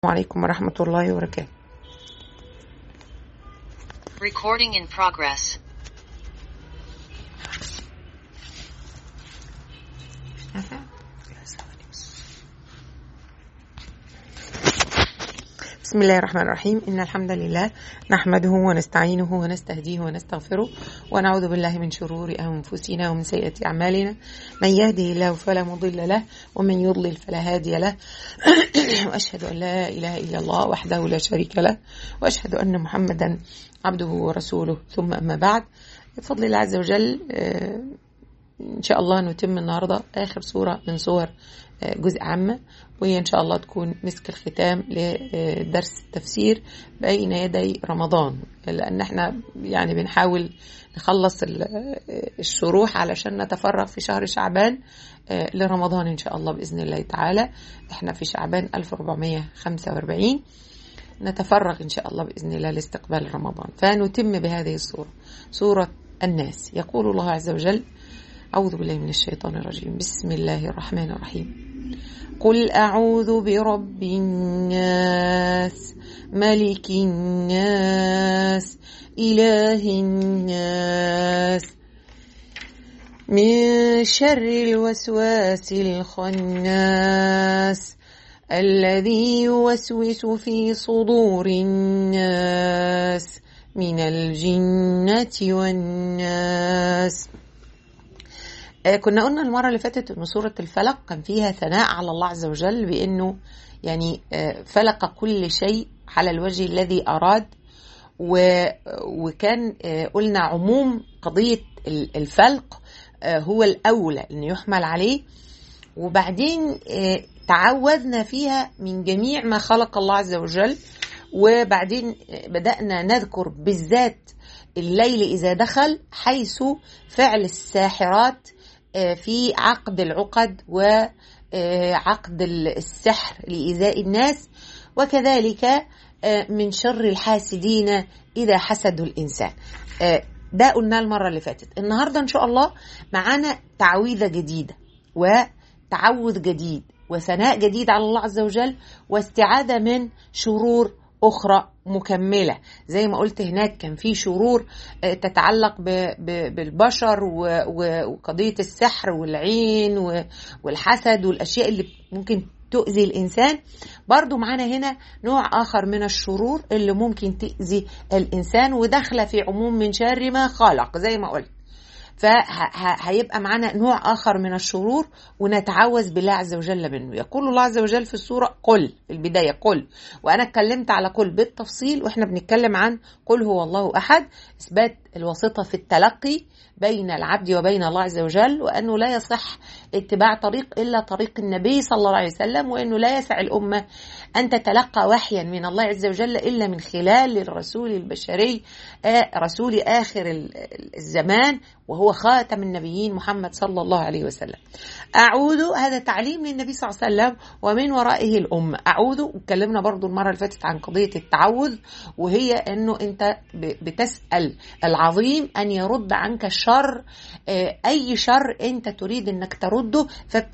عليكم ورحمة الله وبركاته Recording in progress. بسم الله الرحمن الرحيم إن الحمد لله نحمده ونستعينه ونستهديه ونستغفره ونعوذ بالله من شرور أنفسنا ومن سيئات أعمالنا من يهده الله فلا مضل له ومن يضلل فلا هادي له وأشهد أن لا إله إلا الله وحده لا شريك له وأشهد أن محمدا عبده ورسوله ثم أما بعد بفضل الله عز وجل آه، إن شاء الله نتم النهاردة آخر سورة من سور آه، جزء عامة وهي إن شاء الله تكون مسك الختام لدرس التفسير بين يدي رمضان لأن احنا يعني بنحاول نخلص ال- آه، الشروح علشان نتفرغ في شهر شعبان آه، لرمضان إن شاء الله بإذن الله تعالى احنا في شعبان 1445 نتفرغ إن شاء الله بإذن الله لاستقبال رمضان فنتم بهذه السورة سورة الناس يقول الله عز وجل أعوذ بالله من الشيطان الرجيم بسم الله الرحمن الرحيم قل أعوذ برب الناس ملك الناس إله الناس من شر الوسواس الخناس الذي يوسوس في صدور الناس من الجنة والناس آه، كنا قلنا المرة اللي فاتت إن سورة الفلق كان فيها ثناء على الله عز وجل بأنه يعني آه، فلق كل شيء على الوجه الذي أراد و- وكان آه، قلنا عموم قضية ال- الفلق آه، هو الأولى أن يحمل عليه وبعدين آه، تعوذنا فيها من جميع ما خلق الله عز وجل وبعدين آه، بدأنا نذكر بالذات الليل إذا دخل حيث فعل الساحرات آه، في عقد العقد وعقد السحر لإيذاء الناس وكذلك آه، من شر الحاسدين إذا حسدوا الإنسان آه، ده قلناه المرة اللي فاتت النهاردة إن شاء الله معانا تعويذة جديدة وتعوذ جديد وثناء جديد على الله عز وجل واستعاذة من شرور أخرى مكملة زي ما قلت هناك كان في شرور آه، تتعلق ب- ب- بالبشر و- و- وقضية السحر والعين و- والحسد والأشياء اللي ممكن تؤذي الإنسان برضو معانا هنا نوع آخر من الشرور اللي ممكن تأذي الإنسان وداخلة في عموم من شر ما خلق زي ما قلت فهيبقى معانا نوع آخر من الشرور ونتعوذ بالله عز وجل منه يقول الله عز وجل في السورة قل في البداية قل وأنا اتكلمت على قل بالتفصيل وإحنا بنتكلم عن قل هو الله أحد إثبات الواسطة في التلقي بين العبد وبين الله عز وجل وأنه لا يصح اتباع طريق إلا طريق النبي صلى الله عليه وسلم وأنه لا يسع الأمة أن تتلقى وحيا من الله عز وجل إلا من خلال الرسول البشري آه، رسول آخر ال- ال- الزمان وهو خاتم النبيين محمد صلى الله عليه وسلم أعوذ هذا تعليم للنبي صلى الله عليه وسلم ومن ورائه الأمة أعوذ واتكلمنا برضو المرة اللي فاتت عن قضية التعوذ وهي أنه أنت ب- بتسأل العظيم أن يرد عنك الشر آه، أي شر أنت تريد أنك ترده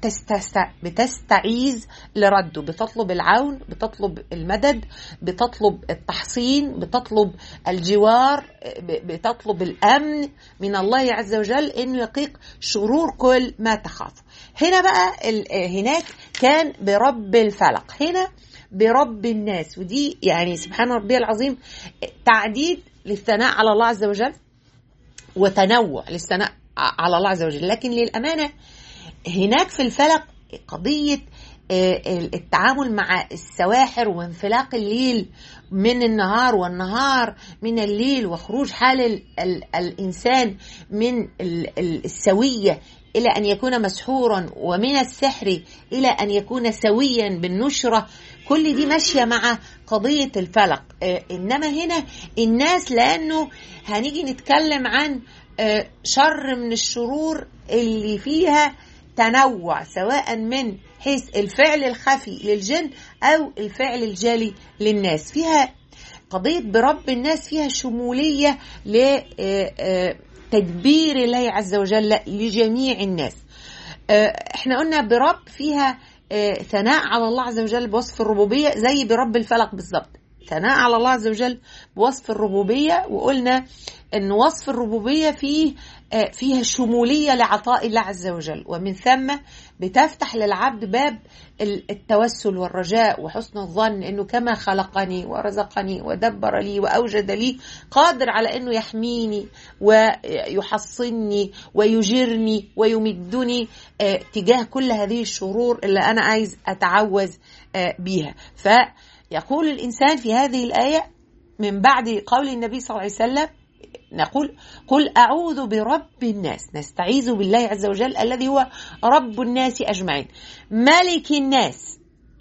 فبتستعيذ لرده بتطلب العون بتطلب المدد بتطلب التحصين بتطلب الجوار ب- بتطلب الأمن من الله عز وجل أنه يقيك شرور كل ما تخاف هنا بقى ال- آه، هناك كان برب الفلق هنا برب الناس ودي يعني سبحان ربي العظيم تعديد للثناء على الله عز وجل وتنوع للثناء على الله عز وجل لكن للأمانة هناك في الفلق قضية آه، التعامل مع السواحر وانفلاق الليل من النهار والنهار من الليل وخروج حال ال ال الإنسان من ال ال السوية إلى أن يكون مسحورا ومن السحر إلى أن يكون سويا بالنشرة كل دي ماشية مع قضية الفلق آه، إنما هنا الناس لأنه هنيجي نتكلم عن آه، شر من الشرور اللي فيها تنوع سواء من حيث الفعل الخفي للجن أو الفعل الجالي للناس فيها قضية برب الناس فيها شمولية لتدبير الله عز وجل لجميع الناس آه، احنا قلنا برب فيها آه، ثناء على الله عز وجل بوصف الربوبية زي برب الفلق بالظبط ثناء على الله عز وجل بوصف الربوبية وقلنا أن وصف الربوبية فيه آه، فيها شمولية لعطاء الله عز وجل ومن ثم بتفتح للعبد باب ال- التوسل والرجاء وحسن الظن أنه كما خلقني ورزقني ودبر لي وأوجد لي قادر على أنه يحميني ويحصني ويجرني ويمدني آه، تجاه كل هذه الشرور اللي أنا عايز أتعوذ آه، بيها فيقول الإنسان في هذه الآية من بعد قول النبي صلى الله عليه وسلم نقول قل أعوذ برب الناس نستعيذ بالله عز وجل الذي هو رب الناس أجمعين ملك الناس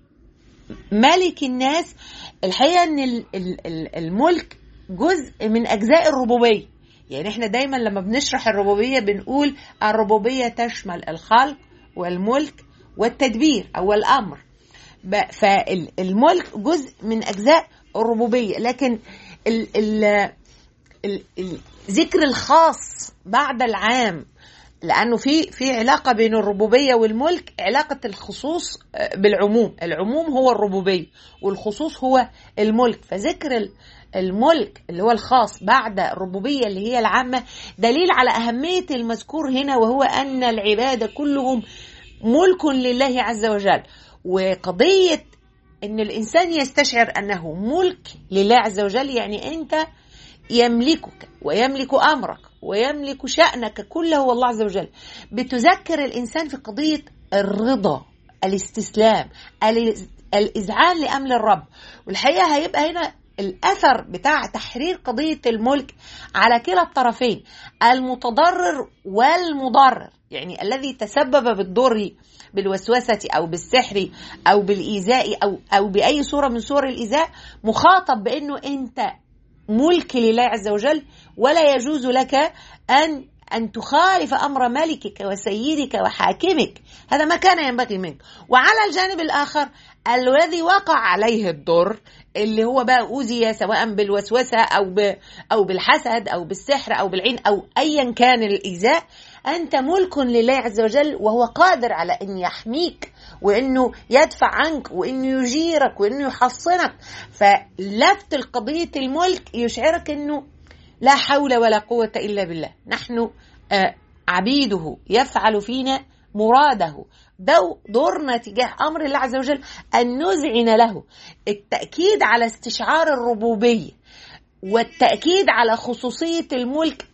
ملك الناس الحقيقة أن ال- ال- ال- الملك جزء من أجزاء الربوبية يعني احنا دايما لما بنشرح الربوبية بنقول الربوبية تشمل الخلق والملك والتدبير أو الأمر ب- فالملك جزء من أجزاء الربوبية لكن ال ال ال- ال- ذكر الخاص بعد العام لانه في في علاقه بين الربوبيه والملك علاقه الخصوص آه، بالعموم العموم هو الربوبيه والخصوص هو الملك فذكر ال- الملك اللي هو الخاص بعد الربوبيه اللي هي العامه دليل على اهميه المذكور هنا وهو ان العباد كلهم ملك لله عز وجل وقضيه ان الانسان يستشعر انه ملك لله عز وجل يعني انت يملكك ويملك امرك ويملك شانك كله هو الله عز وجل بتذكر الانسان في قضيه الرضا الاستسلام الاز- الاذعان لامر الرب والحقيقه هيبقى هنا الاثر بتاع تحرير قضيه الملك على كلا الطرفين المتضرر والمضرر يعني الذي تسبب بالضر بالوسوسه او بالسحر او بالايذاء او او باي صوره من صور الايذاء مخاطب بانه انت ملك لله عز وجل ولا يجوز لك ان ان تخالف امر ملكك وسيدك وحاكمك هذا ما كان ينبغي منك وعلى الجانب الاخر الذي وقع عليه الضر اللي هو بقى اوذي سواء بالوسوسه او ب او بالحسد او بالسحر او بالعين او ايا كان الايذاء انت ملك لله عز وجل وهو قادر على ان يحميك وانه يدفع عنك وانه يجيرك وانه يحصنك فلفت القضيه الملك يشعرك انه لا حول ولا قوه الا بالله نحن آه، عبيده يفعل فينا مراده دو دورنا تجاه امر الله عز وجل ان نذعن له التاكيد على استشعار الربوبيه والتاكيد على خصوصيه الملك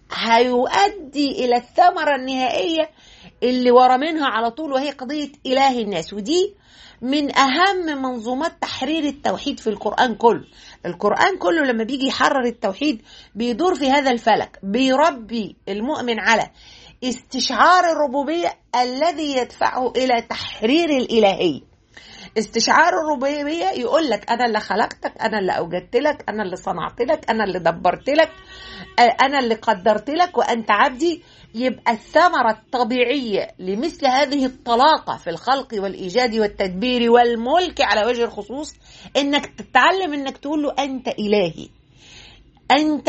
هيؤدي الى الثمره النهائيه اللي ورا منها على طول وهي قضيه اله الناس ودي من اهم منظومات تحرير التوحيد في القران كله القران كله لما بيجي يحرر التوحيد بيدور في هذا الفلك بيربي المؤمن على استشعار الربوبيه الذي يدفعه الى تحرير الالهيه استشعار الربوبيه يقول لك انا اللي خلقتك انا اللي اوجدت لك انا اللي صنعت لك انا اللي دبرت لك آه، انا اللي قدرت لك وانت عبدي يبقى الثمره الطبيعيه لمثل هذه الطلاقه في الخلق والايجاد والتدبير والملك على وجه الخصوص انك تتعلم انك تقول له انت الهي انت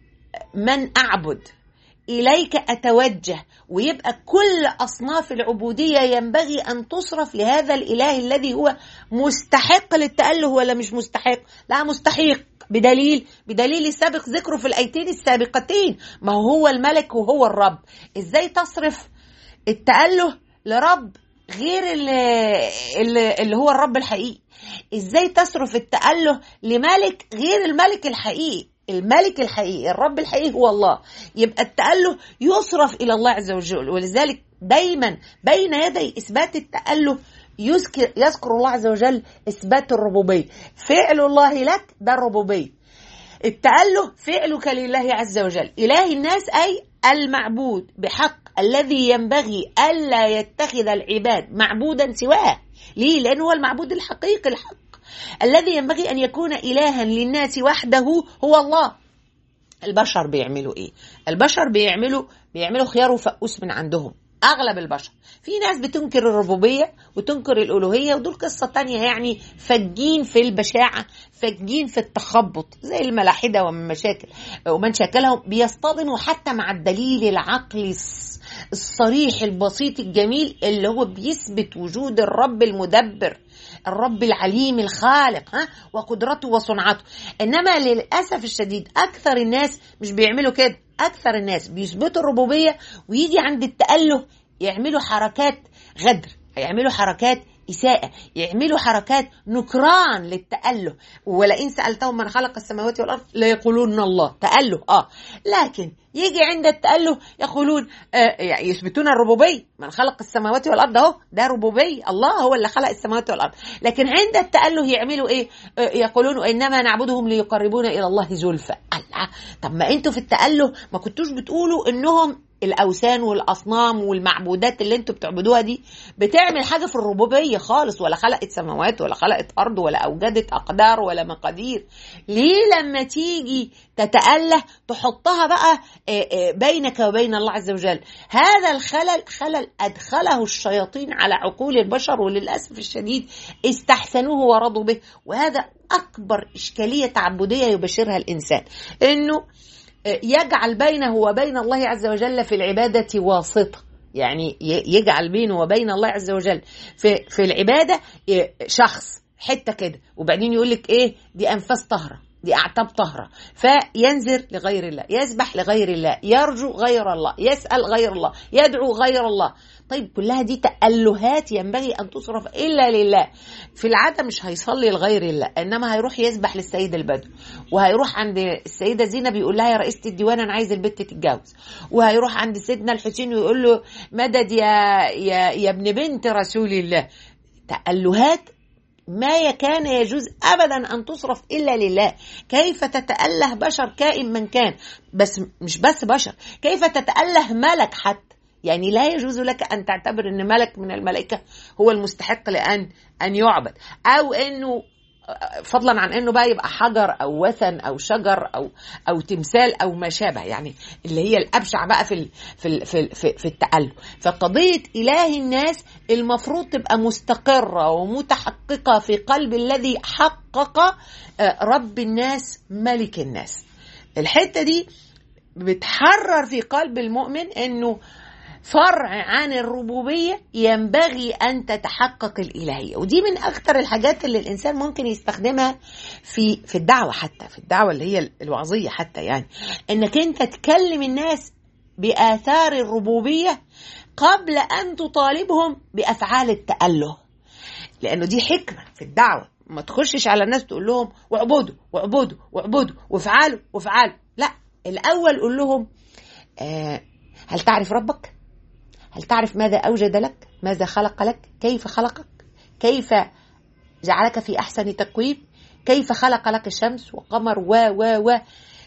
من اعبد اليك اتوجه ويبقى كل اصناف العبوديه ينبغي ان تصرف لهذا الاله الذي هو مستحق للتاله ولا مش مستحق لا مستحق بدليل بدليل سابق ذكره في الايتين السابقتين ما هو الملك وهو الرب ازاي تصرف التاله لرب غير اللي, اللي, اللي هو الرب الحقيقي ازاي تصرف التاله لملك غير الملك الحقيقي الملك الحقيقي الرب الحقيقي هو الله يبقى التأله يصرف إلى الله عز وجل ولذلك دايما بين يدي إثبات التأله يذكر يذكر الله عز وجل إثبات الربوبية فعل الله لك ده الربوبية التأله فعلك لله عز وجل إله الناس أي المعبود بحق الذي ينبغي ألا يتخذ العباد معبودا سواه ليه؟ لأنه هو المعبود الحقيقي الحق الذي ينبغي أن يكون إلها للناس وحده هو الله البشر بيعملوا إيه؟ البشر بيعملوا بيعملوا خيار وفقوس من عندهم اغلب البشر في ناس بتنكر الربوبيه وتنكر الالوهيه ودول قصه تانية يعني فجين في البشاعه فجين في التخبط زي الملاحده ومن مشاكل ومن شاكلهم بيصطدموا حتى مع الدليل العقلي الص- الصريح البسيط الجميل اللي هو بيثبت وجود الرب المدبر الرب العليم الخالق ها وقدرته وصنعته انما للاسف الشديد اكثر الناس مش بيعملوا كده اكثر الناس بيثبتوا الربوبيه ويجي عند التاله يعملوا حركات غدر يعملوا حركات إساءة يعملوا حركات نكران للتأله ولئن سألتهم من خلق السماوات والأرض ليقولون الله تأله آه لكن يجي عند التأله يقولون آه يعني يثبتون الربوبية من خلق السماوات والأرض أهو ده ربوبية الله هو اللي خلق السماوات والأرض لكن عند التأله يعملوا إيه آه يقولون إنما نعبدهم ليقربونا إلى الله زلفى الله طب ما أنتوا في التأله ما كنتوش بتقولوا إنهم الاوثان والاصنام والمعبودات اللي انتوا بتعبدوها دي بتعمل حاجه في الربوبيه خالص ولا خلقت سماوات ولا خلقت ارض ولا اوجدت اقدار ولا مقادير ليه لما تيجي تتاله تحطها بقى آه، آه، بينك وبين الله عز وجل هذا الخلل خلل ادخله الشياطين على عقول البشر وللاسف الشديد استحسنوه ورضوا به وهذا اكبر اشكاليه تعبديه يبشرها الانسان انه يجعل بينه وبين الله عز وجل في العبادة واسطة يعني ي- يجعل بينه وبين الله عز وجل في في العبادة ي- شخص حتة كده وبعدين يقول لك ايه دي أنفاس طهرة دي أعتاب طهرة فينذر لغير الله يسبح لغير الله يرجو غير الله يسأل غير الله يدعو غير الله طيب كلها دي تألهات ينبغي أن تصرف إلا لله في العادة مش هيصلي لغير الله إنما هيروح يسبح للسيد البدو وهيروح عند السيدة زينب يقول لها يا رئيسة الديوان أنا عايز البت تتجوز وهيروح عند سيدنا الحسين ويقول له مدد يا يا يا ابن بنت رسول الله تألهات ما كان يجوز ابدا ان تصرف الا لله كيف تتاله بشر كائن من كان بس مش بس بشر كيف تتاله ملك حتى يعني لا يجوز لك ان تعتبر ان ملك من الملائكه هو المستحق لان ان يعبد او انه فضلا عن انه بقى يبقى حجر او وثن او شجر او او تمثال او ما شابه يعني اللي هي الابشع بقى في ال في ال في, ال في, في التاله فقضيه اله الناس المفروض تبقى مستقره ومتحققه في قلب الذي حقق آه، رب الناس ملك الناس الحته دي بتحرر في قلب المؤمن انه فرع عن الربوبية ينبغي أن تتحقق الإلهية ودي من أكثر الحاجات اللي الإنسان ممكن يستخدمها في في الدعوة حتى في الدعوة اللي هي الوعظية حتى يعني إنك أنت تكلم الناس بآثار الربوبية قبل أن تطالبهم بأفعال التأله لأنه دي حكمة في الدعوة ما تخشش على الناس تقول لهم واعبدوا واعبدوا واعبدوا وافعلوا وافعلوا لا الأول قول لهم آه هل تعرف ربك؟ هل تعرف ماذا أوجد لك؟ ماذا خلق لك؟ كيف خلقك؟ كيف جعلك في أحسن تقويم؟ كيف خلق لك الشمس وقمر و و و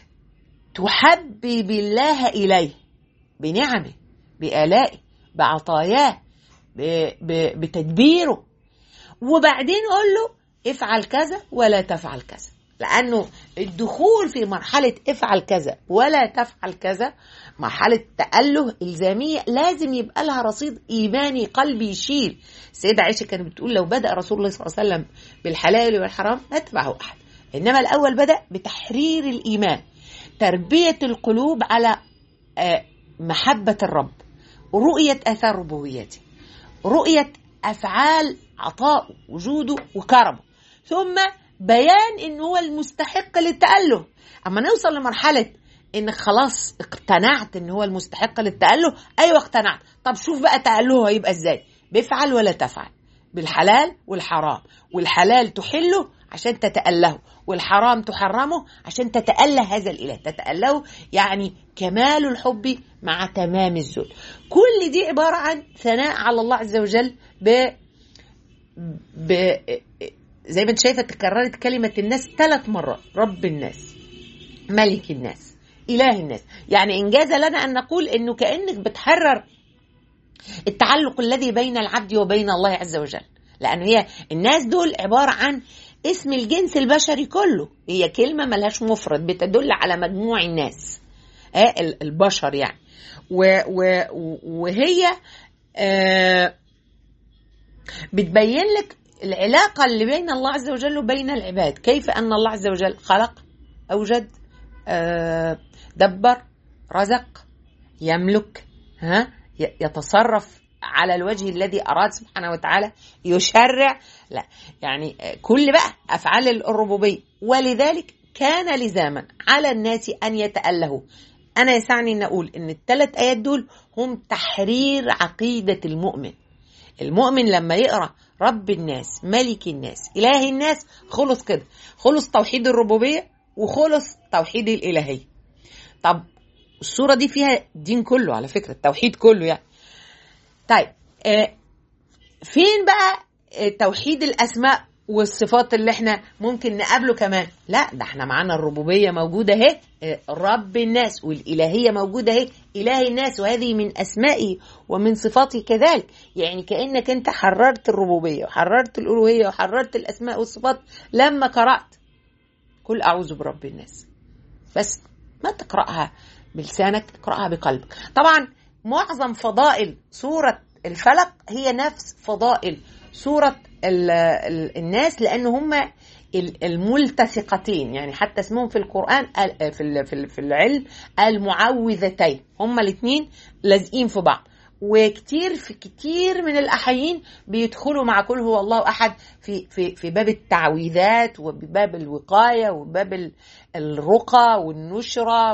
تحبب الله إليه بنعمه بآلائه بعطاياه ب- ب- بتدبيره وبعدين قول له افعل كذا ولا تفعل كذا لانه الدخول في مرحله افعل كذا ولا تفعل كذا مرحله تاله الزاميه لازم يبقى لها رصيد ايماني قلبي يشيل السيده عائشه كانت بتقول لو بدا رسول الله صلى الله عليه وسلم بالحلال والحرام ما تبعه احد انما الاول بدا بتحرير الايمان تربيه القلوب على آه، محبه الرب رؤيه اثار ربوبيته رؤية أفعال عطاءه وجوده وكرمه ثم بيان إن هو المستحق للتأله أما نوصل لمرحلة إنك خلاص اقتنعت إن هو المستحق للتأله أيوة اقتنعت طب شوف بقى تألهه هيبقى إزاي بفعل ولا تفعل بالحلال والحرام والحلال تحله عشان تتأله والحرام تحرمه عشان تتأله هذا الإله تتأله يعني كمال الحب مع تمام الذل كل دي عبارة عن ثناء على الله عز وجل ب... ب... زي ما انت شايفة تكررت كلمة الناس ثلاث مرات رب الناس ملك الناس إله الناس يعني إنجاز لنا أن نقول أنه كأنك بتحرر التعلق الذي بين العبد وبين الله عز وجل لأن هي الناس دول عبارة عن اسم الجنس البشري كله هي كلمة ملهاش مفرد بتدل على مجموع الناس آه ال- البشر يعني و و وهي آه بتبين لك العلاقة اللي بين الله عز وجل وبين العباد كيف أن الله عز وجل خلق أوجد آه دبر رزق يملك ها يتصرف على الوجه الذي أراد سبحانه وتعالى يشرع لا يعني كل بقى أفعال الربوبية ولذلك كان لزاما على الناس أن يتألهوا أنا يسعني أن أقول أن الثلاث آيات دول هم تحرير عقيدة المؤمن المؤمن لما يقرأ رب الناس ملك الناس إله الناس خلص كده خلص توحيد الربوبية وخلص توحيد الإلهية طب الصورة دي فيها الدين كله على فكرة التوحيد كله يعني طيب آه فين بقى توحيد الأسماء والصفات اللي احنا ممكن نقابله كمان لا ده احنا معانا الربوبية موجودة اهي رب الناس والإلهية موجودة اهي إله الناس وهذه من أسمائه ومن صفاته كذلك يعني كأنك أنت حررت الربوبية وحررت الألوهية وحررت الأسماء والصفات لما قرأت قل أعوذ برب الناس بس ما تقرأها بلسانك اقرأها بقلبك طبعا معظم فضائل سورة الفلق هي نفس فضائل سورة ال ال الناس لأن هم الملتصقتين يعني حتى اسمهم في القرآن في في العلم المعوذتين هم الاثنين لازقين في بعض وكتير في كتير من الاحايين بيدخلوا مع كل هو الله احد في في في باب التعويذات وباب الوقايه وباب الرقى والنشره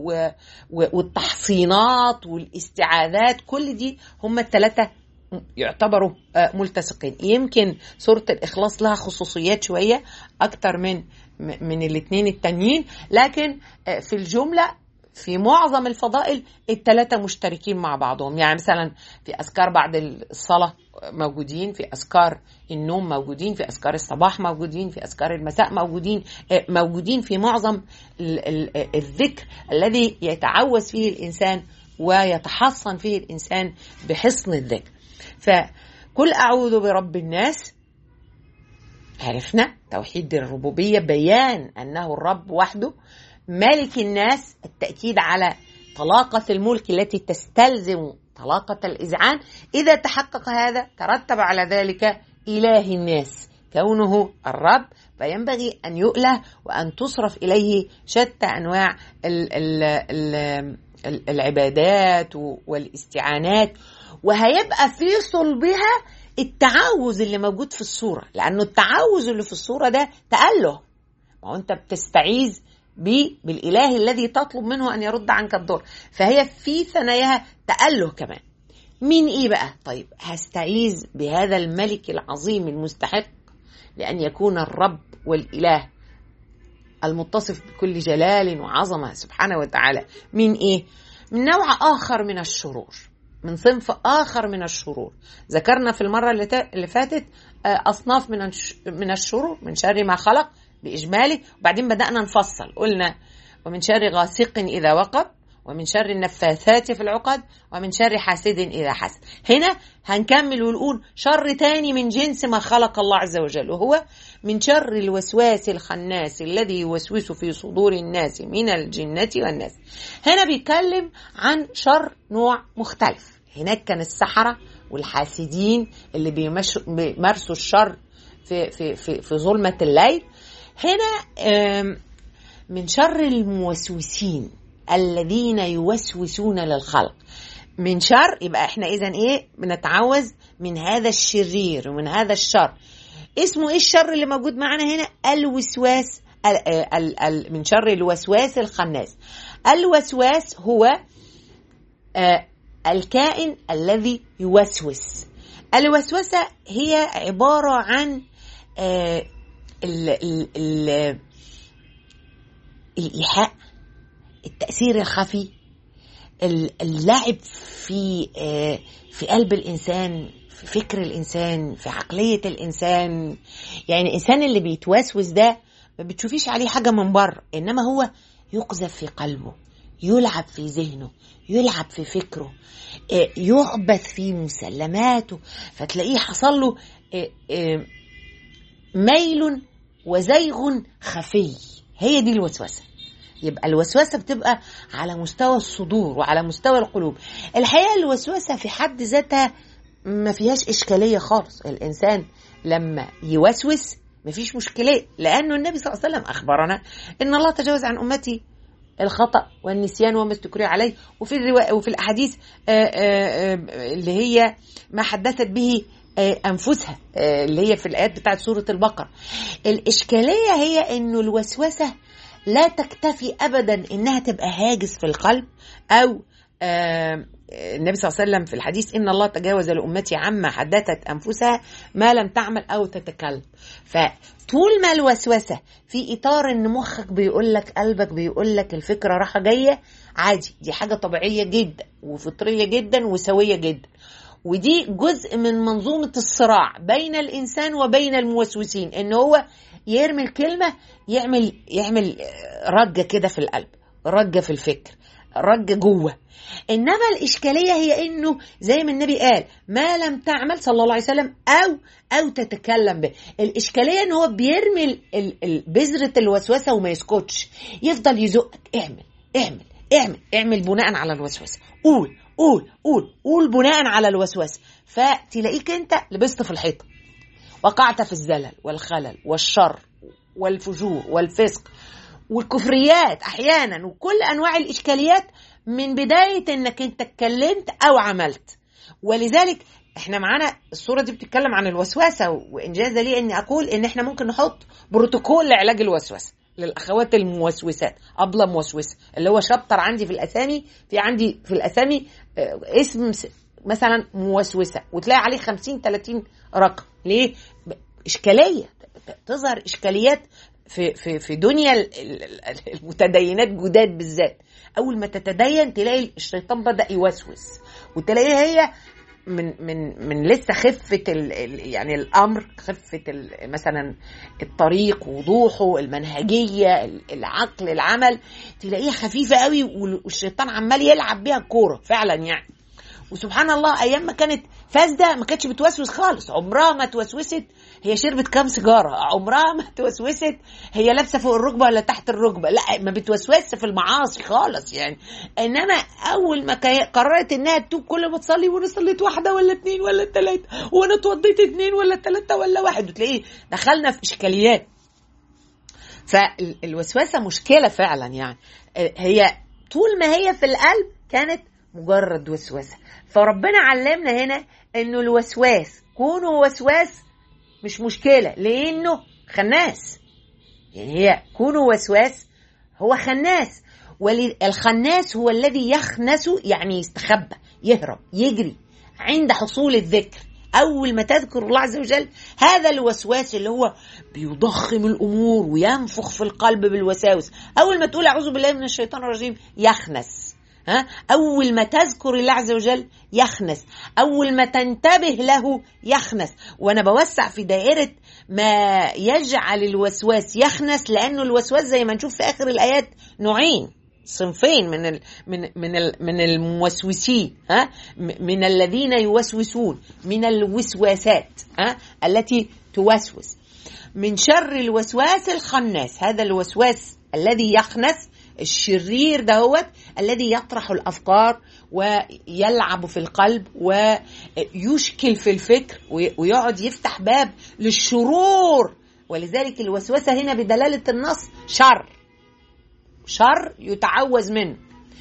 والتحصينات والاستعاذات كل دي هم الثلاثه يعتبروا ملتصقين يمكن سورة الإخلاص لها خصوصيات شوية أكتر من من الاثنين التانيين لكن في الجملة في معظم الفضائل الثلاثة مشتركين مع بعضهم يعني مثلا في أذكار بعد الصلاة موجودين في أذكار النوم موجودين في أذكار الصباح موجودين في أذكار المساء موجودين موجودين في معظم الذكر الذي يتعوذ فيه الإنسان ويتحصن فيه الإنسان بحصن الذكر فكل أعوذ برب الناس عرفنا توحيد الربوبية بيان أنه الرب وحده مالك الناس التأكيد على طلاقة الملك التي تستلزم طلاقة الإذعان إذا تحقق هذا ترتب على ذلك إله الناس كونه الرب فينبغي أن يؤله وأن تصرف إليه شتى أنواع ال ال ال العبادات والاستعانات وهيبقى في صلبها التعوذ اللي موجود في الصورة لأنه التعوذ اللي في الصورة ده تأله ما هو أنت بتستعيذ بالإله الذي تطلب منه أن يرد عنك الضر فهي في ثناياها تأله كمان مين إيه بقى طيب هستعيذ بهذا الملك العظيم المستحق لأن يكون الرب والإله المتصف بكل جلال وعظمة سبحانه وتعالى من إيه من نوع آخر من الشرور من صنف آخر من الشرور ذكرنا في المرة اللي فاتت أصناف من من الشرور من شر ما خلق بإجماله وبعدين بدأنا نفصل قلنا ومن شر غاسق إذا وقب ومن شر النفاثات في العقد ومن شر حاسد إذا حسد هنا هنكمل ونقول شر تاني من جنس ما خلق الله عز وجل وهو من شر الوسواس الخناس الذي يوسوس في صدور الناس من الجنة والناس هنا بيتكلم عن شر نوع مختلف هناك كان السحرة والحاسدين اللي بيمارسوا الشر في, في, في, في ظلمة الليل هنا من شر الموسوسين الذين يوسوسون للخلق من شر يبقى احنا اذا ايه بنتعوذ من هذا الشرير ومن هذا الشر اسمه ايه الشر اللي موجود معانا هنا الوسواس ال ال ال من شر الوسواس الخناس الوسواس هو آه الكائن الذي يوسوس الوسوسة هي عبارة عن آه ال ال ال الإيحاء التأثير الخفي اللعب في في قلب الإنسان في فكر الإنسان في عقلية الإنسان يعني الإنسان اللي بيتوسوس ده ما بتشوفيش عليه حاجة من بره إنما هو يقذف في قلبه يلعب في ذهنه يلعب في فكره يعبث في مسلماته فتلاقيه حصل له ميل وزيغ خفي هي دي الوسوسه يبقى الوسوسه بتبقى على مستوى الصدور وعلى مستوى القلوب الحقيقه الوسوسه في حد ذاتها ما فيهاش إشكالية خالص الإنسان لما يوسوس ما فيش مشكلة لأنه النبي صلى الله عليه وسلم أخبرنا إن الله تجاوز عن أمتي الخطأ والنسيان وما استكري عليه وفي الرواية وفي الأحاديث آه، آه، آه، اللي هي ما حدثت به آه، أنفسها آه، اللي هي في الآيات بتاعت سورة البقرة الإشكالية هي إنه الوسوسة لا تكتفي أبدا إنها تبقى هاجس في القلب أو آه، النبي صلى الله عليه وسلم في الحديث إن الله تجاوز لأمتي عما حدثت أنفسها ما لم تعمل أو تتكلم فطول ما الوسوسة في إطار إن مخك بيقول لك قلبك بيقول لك الفكرة رايحة جاية عادي دي حاجة طبيعية جدا وفطرية جدا وسوية جدا ودي جزء من منظومة الصراع بين الإنسان وبين الموسوسين إن هو يرمي الكلمة يعمل يعمل رجة كده في القلب رجة في الفكر رجة جوه إنما الإشكالية هي إنه زي ما النبي قال ما لم تعمل صلى الله عليه وسلم أو أو تتكلم به الإشكالية إن هو بيرمي ال- ال- ال- بذرة الوسوسة وما يسكتش يفضل يزقك اعمل اعمل اعمل اعمل بناء على الوسوسة قول قول قول قول بناء على الوسوسة فتلاقيك انت لبست في الحيطة وقعت في الزلل والخلل والشر والفجور والفسق والكفريات احيانا وكل انواع الاشكاليات من بدايه انك انت اتكلمت او عملت ولذلك احنا معانا الصوره دي بتتكلم عن الوسوسه وانجاز لي اني اقول ان احنا ممكن نحط بروتوكول لعلاج الوسوسه للاخوات الموسوسات ابله موسوسه اللي هو شابتر عندي في الاسامي في عندي في الاسامي آه، اسم س- مثلا موسوسه وتلاقي عليه 50 30 رقم ليه ب- اشكاليه ت- تظهر اشكاليات في في في دنيا ال- ال- ال- المتدينات جداد بالذات اول ما تتدين تلاقي الشيطان بدا يوسوس وتلاقيها هي من من من لسه خفه ال ال يعني الامر خفه ال مثلا الطريق وضوحه المنهجيه ال- العقل العمل تلاقيها خفيفه قوي وال- والشيطان عمال يلعب بيها الكوره فعلا يعني وسبحان الله ايام ما كانت فاسده ما كانتش بتوسوس خالص عمرها ما توسوست هي شربت كام سيجاره عمرها ما توسوست هي لابسه فوق الركبه ولا تحت الركبه لا ما بتوسوسش في المعاصي خالص يعني انما اول ما كي- قررت انها تتوب كل ما تصلي وانا صليت واحده ولا اتنين ولا تلاته وانا اتوضيت اتنين ولا تلاته ولا واحد وتلاقيه دخلنا في اشكاليات فالوسوسه مشكله فعلا يعني هي طول ما هي في القلب كانت مجرد وسوسه فربنا علمنا هنا انه الوسواس كونه وسواس مش مشكله لانه خناس يعني هي كونه وسواس هو خناس والخناس هو الذي يخنس يعني يستخبى يهرب يجري عند حصول الذكر اول ما تذكر الله عز وجل هذا الوسواس اللي هو بيضخم الامور وينفخ في القلب بالوساوس اول ما تقول اعوذ بالله من الشيطان الرجيم يخنس ها اول ما تذكر الله عز وجل يخنس اول ما تنتبه له يخنس وانا بوسع في دائره ما يجعل الوسواس يخنس لانه الوسواس زي ما نشوف في اخر الايات نوعين صنفين من ال من من ال من الموسوسين ها م- من الذين يوسوسون من الوسواسات ها التي توسوس من شر الوسواس الخناس هذا الوسواس الذي يخنس الشرير دهوت الذي يطرح الافكار ويلعب في القلب ويشكل في الفكر وي- ويقعد يفتح باب للشرور ولذلك الوسوسه هنا بدلاله النص شر شر يتعوذ منه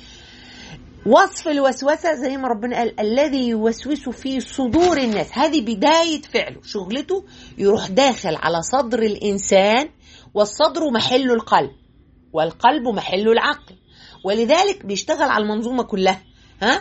وصف الوسوسة زي ما ربنا قال الذي يوسوس في صدور الناس هذه بداية فعله شغلته يروح داخل على صدر الإنسان والصدر محل القلب والقلب محل العقل ولذلك بيشتغل على المنظومة كلها ها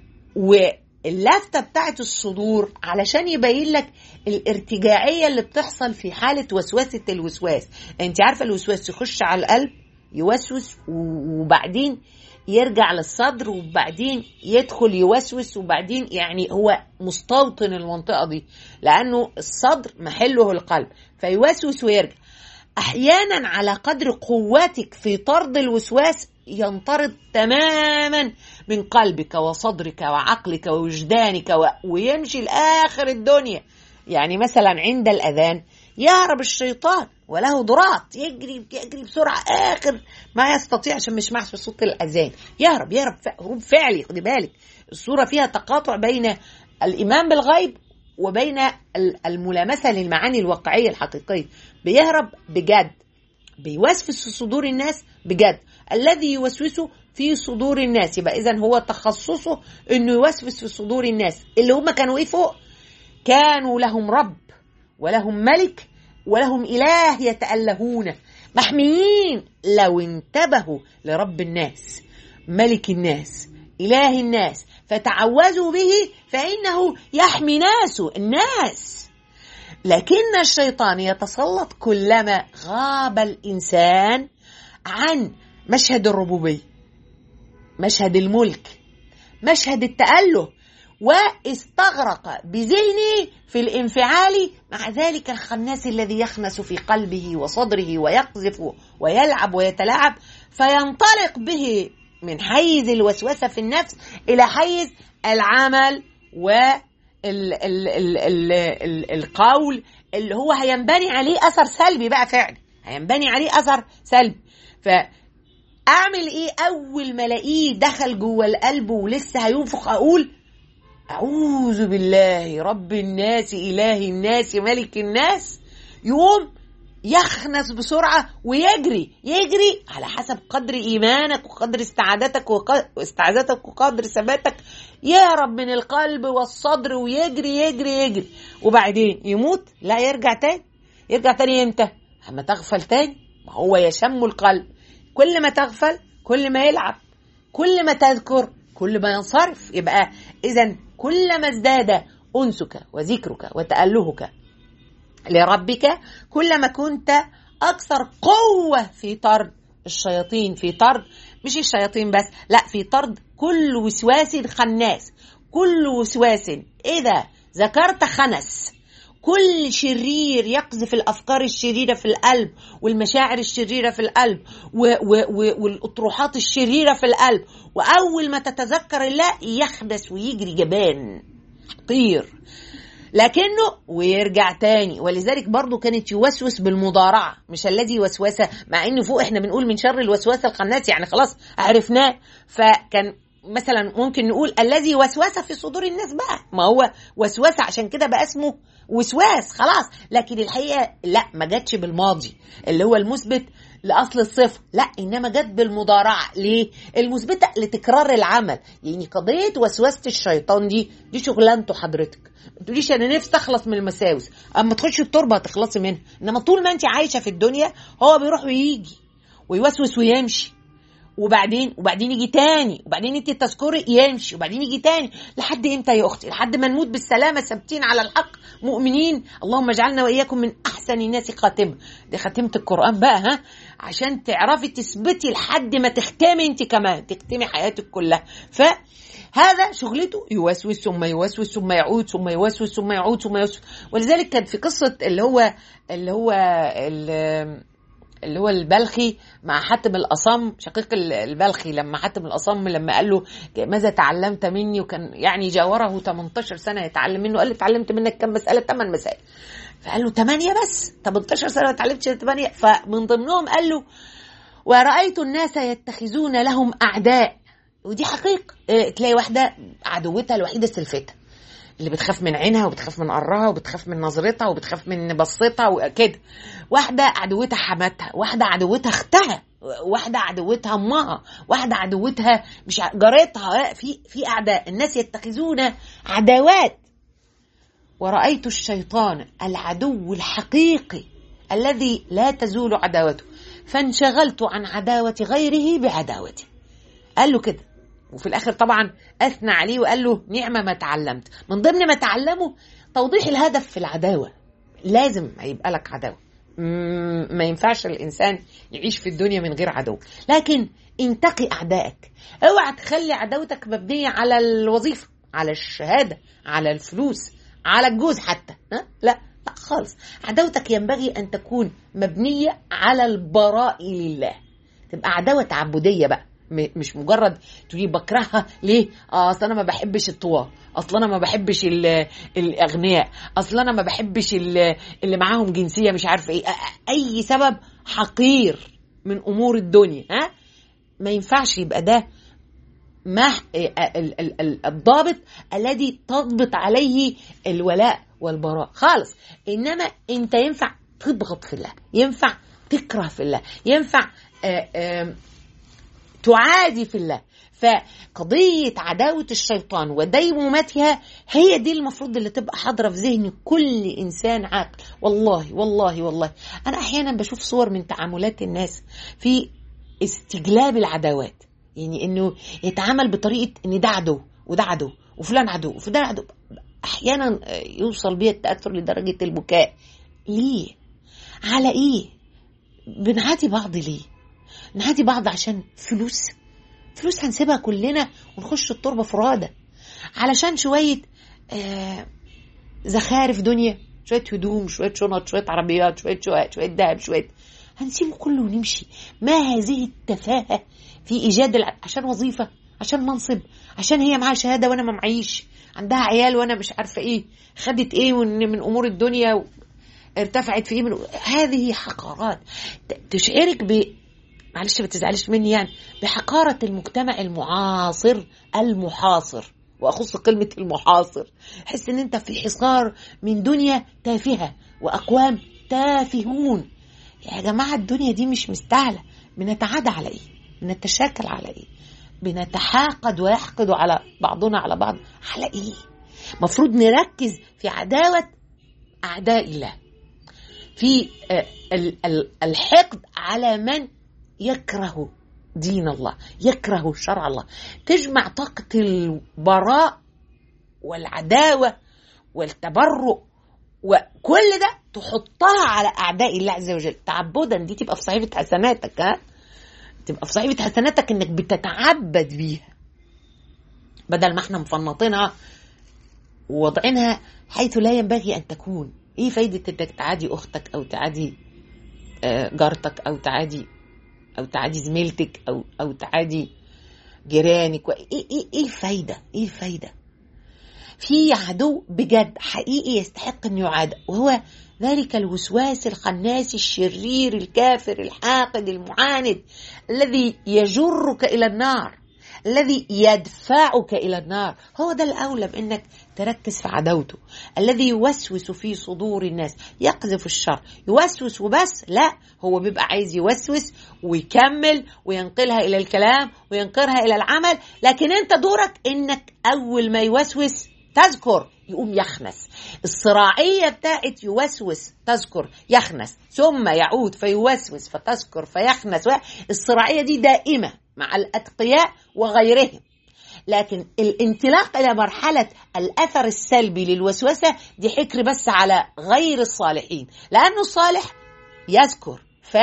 واللفتة بتاعت الصدور علشان يبين لك الارتجاعية اللي بتحصل في حالة وسوسة الوسواس انت عارفة الوسواس يخش على القلب يوسوس وبعدين يرجع للصدر وبعدين يدخل يوسوس وبعدين يعني هو مستوطن المنطقة دي لأنه الصدر محله القلب فيوسوس ويرجع أحيانا على قدر قوتك في طرد الوسواس ينطرد تماما من قلبك وصدرك وعقلك ووجدانك و... ويمشي لآخر الدنيا يعني مثلا عند الأذان يهرب الشيطان وله ضراط يجري يجري بسرعة آخر ما يستطيع عشان مش يسمعش صوت الأذان يهرب يهرب هروب فعلي خدي بالك الصورة فيها تقاطع بين الايمان بالغيب وبين ال- الملامسه للمعاني الواقعيه الحقيقيه بيهرب بجد بيوسوس في صدور الناس بجد الذي يوسوسه في صدور الناس يبقى اذا هو تخصصه انه يوسوس في صدور الناس اللي هم كانوا ايه فوق كانوا لهم رب ولهم ملك ولهم اله يتالهونه محميين لو انتبهوا لرب الناس ملك الناس اله الناس فتعوذوا به فانه يحمي ناسه الناس لكن الشيطان يتسلط كلما غاب الانسان عن مشهد الربوبيه مشهد الملك مشهد التأله واستغرق بذهنه في الانفعال مع ذلك الخناس الذي يخنس في قلبه وصدره ويقذف ويلعب ويتلاعب فينطلق به من حيز الوسوسة في النفس إلى حيز العمل والقول اللي هو هينبني عليه أثر سلبي بقى فعلا هينبني عليه أثر سلبي ف اعمل ايه اول ما الاقيه دخل جوه القلب ولسه هينفخ اقول اعوذ بالله رب الناس اله الناس ملك الناس يقوم يخنس بسرعة ويجري يجري على حسب قدر إيمانك وقدر استعادتك واستعادتك وقدر ثباتك يهرب من القلب والصدر ويجري يجري يجري وبعدين يموت لا يرجع تاني يرجع تاني امتى؟ اما تغفل تاني ما هو يشم القلب كل ما تغفل كل ما يلعب كل ما تذكر كل ما ينصرف يبقى اذا كلما ازداد انسك وذكرك وتالهك لربك كلما كنت اكثر قوه في طرد الشياطين في طرد مش الشياطين بس لا في طرد كل وسواس خناس كل وسواس اذا ذكرت خنس كل شرير يقذف الافكار الشريره في القلب والمشاعر الشريره في القلب و و و والاطروحات الشريره في القلب واول ما تتذكر الله يخبس ويجري جبان طير لكنه ويرجع تاني ولذلك برضو كانت يوسوس بالمضارعة مش الذي وسوسة مع انه فوق احنا بنقول من شر الوسواس الخناس يعني خلاص عرفناه فكان مثلا ممكن نقول الذي وسوس في صدور الناس بقى ما هو وسوسة عشان كده بقى اسمه وسواس خلاص لكن الحقيقة لا ما جاتش بالماضي اللي هو المثبت لأصل الصفة لا إنما جت بالمضارعة ليه المثبتة لتكرار العمل يعني قضية وسوسة الشيطان دي دي شغلانته حضرتك ما تقوليش أنا نفسي أخلص من المساوس أما تخشي التربة هتخلصي منها إنما طول ما أنت عايشة في الدنيا هو بيروح ويجي ويوسوس ويمشي وبعدين وبعدين يجي تاني وبعدين انت تذكري يمشي وبعدين يجي تاني لحد امتى يا اختي لحد ما نموت بالسلامه ثابتين على الحق مؤمنين اللهم اجعلنا واياكم من احسن الناس خاتمه دي خاتمه القران بقى ها عشان تعرفي تثبتي لحد ما تختمي انت كمان تختمي حياتك كلها ف هذا شغلته يوسوس ثم يوسوس ثم يعود ثم يوسوس ثم يعود ثم يوسوس ولذلك كان في قصه اللي هو اللي هو اللي اللي هو البلخي مع حاتم الأصم شقيق البلخي لما حاتم الأصم لما قال له ماذا تعلمت مني وكان يعني جاوره 18 سنة يتعلم منه قال له اتعلمت منك كم مسألة 8 مسائل فقال له 8 بس 18 سنة ما اتعلمتش 8 فمن ضمنهم قال له ورأيت الناس يتخذون لهم أعداء ودي حقيقة تلاقي واحدة عدوتها الوحيدة سلفتها اللي بتخاف من عينها وبتخاف من قرها وبتخاف من نظرتها وبتخاف من بصتها وكده واحدة عدوتها حماتها واحدة عدوتها اختها واحدة عدوتها امها واحدة عدوتها مش جارتها في في اعداء الناس يتخذون عداوات ورأيت الشيطان العدو الحقيقي الذي لا تزول عداوته فانشغلت عن عداوة غيره بعداوته قال له كده وفي الاخر طبعا اثنى عليه وقال له نعمه ما تعلمت من ضمن ما تعلمه توضيح الهدف في العداوه لازم هيبقى لك عداوه ما ينفعش الانسان يعيش في الدنيا من غير عدو لكن انتقي اعدائك اوعى تخلي عداوتك مبنيه على الوظيفه على الشهاده على الفلوس على الجوز حتى ها لا لا خالص عداوتك ينبغي ان تكون مبنيه على البراء لله تبقى عداوه تعبديه بقى مش مجرد تقولي بكرهها ليه؟ اه اصل انا ما بحبش الطوال، اصل انا ما بحبش الاغنياء، اصل انا ما بحبش اللي معاهم جنسيه مش عارفه ايه، اي سبب حقير من امور الدنيا ها؟ ما ينفعش يبقى ده ما الضابط الذي تضبط عليه الولاء والبراء خالص انما انت ينفع تضغط في الله ينفع تكره في الله ينفع آآ آآ تعادي في الله فقضية عداوة الشيطان وديمومتها هي دي المفروض اللي تبقى حاضرة في ذهن كل إنسان عاقل والله والله والله أنا أحيانا بشوف صور من تعاملات الناس في استجلاب العداوات يعني إنه يتعامل بطريقة إن ده عدو وده عدو وفلان عدو وفلان عدو أحيانا يوصل بي التأثر لدرجة البكاء ليه؟ على إيه؟ بنعادي بعض ليه؟ نعادي بعض عشان فلوس فلوس هنسيبها كلنا ونخش التربة فرادة علشان شوية آه زخارف دنيا شوية هدوم شوية شنط شوية عربيات شوية شوية شوية دهب شوية هنسيبه كله ونمشي ما هذه التفاهة في إيجاد الع... عشان وظيفة عشان منصب عشان هي معاها شهادة وأنا ما معيش عندها عيال وأنا مش عارفة إيه خدت إيه من أمور الدنيا و... ارتفعت في إيه من... هذه حقارات تشعرك ب معلش ما تزعلش مني يعني بحقارة المجتمع المعاصر المحاصر وأخص كلمة المحاصر حس إن أنت في حصار من دنيا تافهة وأقوام تافهون يا جماعة الدنيا دي مش مستاهلة بنتعادى على إيه بنتشاكل على إيه بنتحاقد ويحقد على بعضنا على بعض على إيه مفروض نركز في عداوة أعداء الله في الحقد على من يكره دين الله يكره شرع الله تجمع طاقة البراء والعداوة والتبرؤ وكل ده تحطها على أعداء الله عز وجل تعبدا دي تبقى في صحيفة حسناتك ها تبقى في صحيفة حسناتك انك بتتعبد بيها بدل ما احنا مفنطينها ووضعينها حيث لا ينبغي ان تكون ايه فايدة انك تعادي اختك او تعادي جارتك او تعادي او تعادي زميلتك او او تعادي جيرانك ايه ايه ايه الفايده؟ ايه الفايده؟ في عدو بجد حقيقي يستحق ان يعاد وهو ذلك الوسواس الخناس الشرير الكافر الحاقد المعاند الذي يجرك الى النار الذي يدفعك الى النار هو ده الاولى بانك تركز في عداوته الذي يوسوس في صدور الناس يقذف الشر يوسوس وبس لا هو بيبقى عايز يوسوس ويكمل وينقلها الى الكلام وينقلها الى العمل لكن انت دورك انك اول ما يوسوس تذكر يقوم يخنس الصراعية بتاعت يوسوس تذكر يخنس ثم يعود فيوسوس فتذكر فيخنس الصراعية دي دائمة مع الأتقياء وغيرهم لكن الانطلاق إلى مرحلة الأثر السلبي للوسوسة دي حكر بس على غير الصالحين لأنه الصالح يذكر ف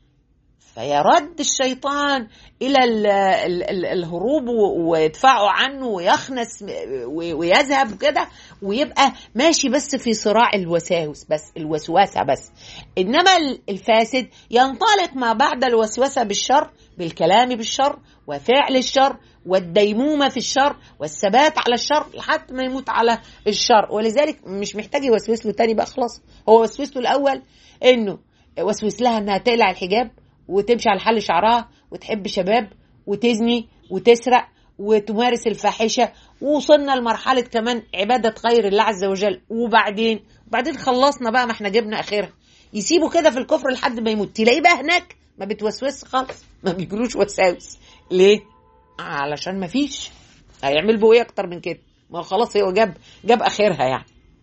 فيرد الشيطان الى ال ال ال الهروب ويدفعه عنه ويخنس ويذهب كده ويبقى ماشي بس في صراع الوساوس بس الوسوسه بس انما الفاسد ينطلق ما بعد الوسوسه بالشر بالكلام بالشر وفعل الشر والديمومه في الشر والثبات على الشر لحد ما يموت على الشر ولذلك مش محتاج يوسوس له تاني بقى خلاص هو وسوس له الاول انه وسوس لها انها تقلع الحجاب وتمشي على حل شعرها وتحب شباب وتزني وتسرق وتمارس الفاحشه ووصلنا لمرحله كمان عباده غير الله عز وجل وبعدين وبعدين خلصنا بقى ما احنا جبنا اخرها يسيبوا كده في الكفر لحد ما يموت تلاقيه بقى هناك ما بتوسوس خالص ما بيجروش وساوس ليه؟ علشان ما فيش هيعمل بيه اكتر من كده ما خلاص هو جاب جاب اخرها يعني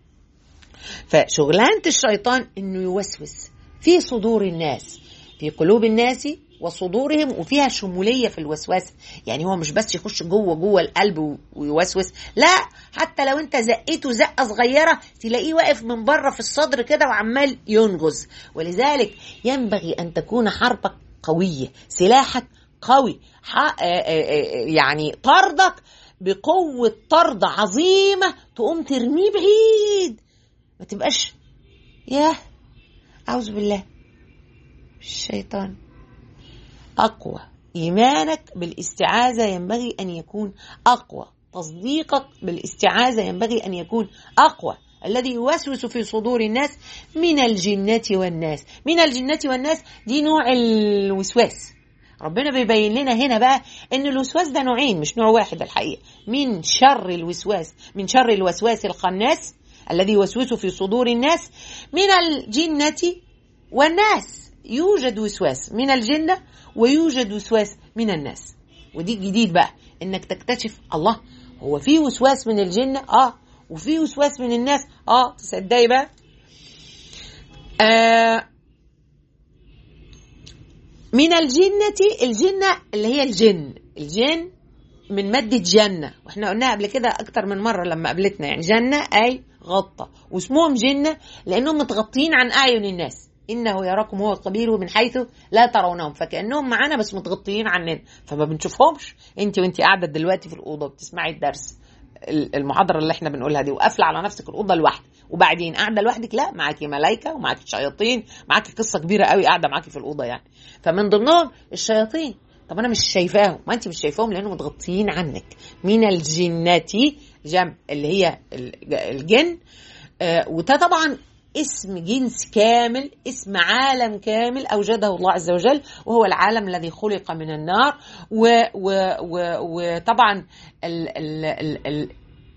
فشغلانه الشيطان انه يوسوس في صدور الناس في قلوب الناس وصدورهم وفيها شموليه في الوسواس يعني هو مش بس يخش جوه جوه القلب ويوسوس لا حتى لو انت زقيته زقه صغيره تلاقيه واقف من بره في الصدر كده وعمال ينغز ولذلك ينبغي ان تكون حربك قويه سلاحك قوي يعني طردك بقوه طرد عظيمه تقوم ترميه بعيد ما تبقاش ياه اعوذ بالله الشيطان أقوى إيمانك بالاستعاذة ينبغي أن يكون أقوى تصديقك بالاستعاذة ينبغي أن يكون أقوى الذي يوسوس في صدور الناس من الجنة والناس من الجنة والناس دي نوع الوسواس ربنا بيبين لنا هنا بقى ان الوسواس ده نوعين مش نوع واحد الحقيقه من شر الوسواس من شر الوسواس الخناس الذي يوسوس في صدور الناس من الجنه والناس يوجد وسواس من الجنه ويوجد وسواس من الناس ودي جديد بقى انك تكتشف الله هو في وسواس من الجنه اه وفي وسواس من الناس اه تصدقي بقى آه من الجنة الجنة اللي هي الجن الجن من مادة جنة واحنا قلناها قبل كده أكتر من مرة لما قابلتنا يعني جنة أي غطى واسمهم جنة لأنهم متغطين عن أعين الناس إنه يراكم هو قبيله من حيث لا ترونهم فكأنهم معانا بس متغطيين عننا فما بنشوفهمش أنت وأنت قاعدة دلوقتي في الأوضة بتسمعي الدرس المحاضرة اللي احنا بنقولها دي وقافلة على نفسك الأوضة لوحدك وبعدين قاعدة لوحدك لا معاكي ملايكة ومعاكي شياطين معاكي قصة كبيرة قوي قاعدة معاكي في الأوضة يعني فمن ضمنهم الشياطين طب انا مش شايفاهم ما انت مش شايفاهم لانهم متغطيين عنك من الجنة جم اللي هي الجن آه وده طبعا اسم جنس كامل اسم عالم كامل اوجده الله عز وجل وهو العالم الذي خلق من النار و و و وطبعا ال ال ال ال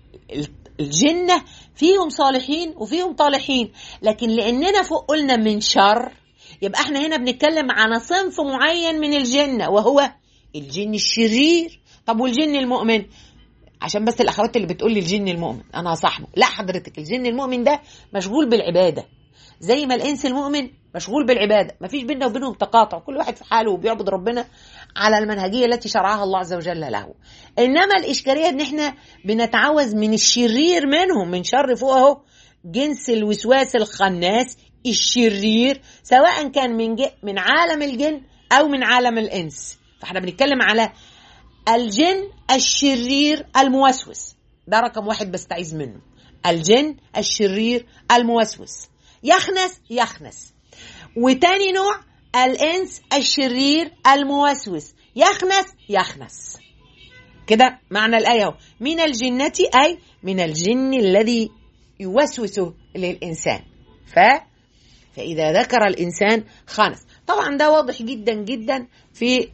الجنه فيهم صالحين وفيهم طالحين لكن لاننا فوق قلنا من شر يبقى احنا هنا بنتكلم عن صنف معين من الجنه وهو الجن الشرير طب والجن المؤمن عشان بس الاخوات اللي بتقول لي الجن المؤمن انا صاحبه لا حضرتك الجن المؤمن ده مشغول بالعباده زي ما الانس المؤمن مشغول بالعباده مفيش بيننا وبينهم تقاطع كل واحد في حاله وبيعبد ربنا على المنهجيه التي شرعها الله عز وجل له انما الاشكاليه ان احنا بنتعوذ من الشرير منهم من شر فوق اهو جنس الوسواس الخناس الشرير سواء كان من من عالم الجن او من عالم الانس فاحنا بنتكلم على الجن الشرير الموسوس ده رقم واحد بستعيذ منه الجن الشرير الموسوس يخنس يخنس وتاني نوع الانس الشرير الموسوس يخنس يخنس كده معنى الآية اهو من الجنة أي من الجن الذي يوسوس للإنسان ف فإذا ذكر الإنسان خانس طبعا ده واضح جدا جدا في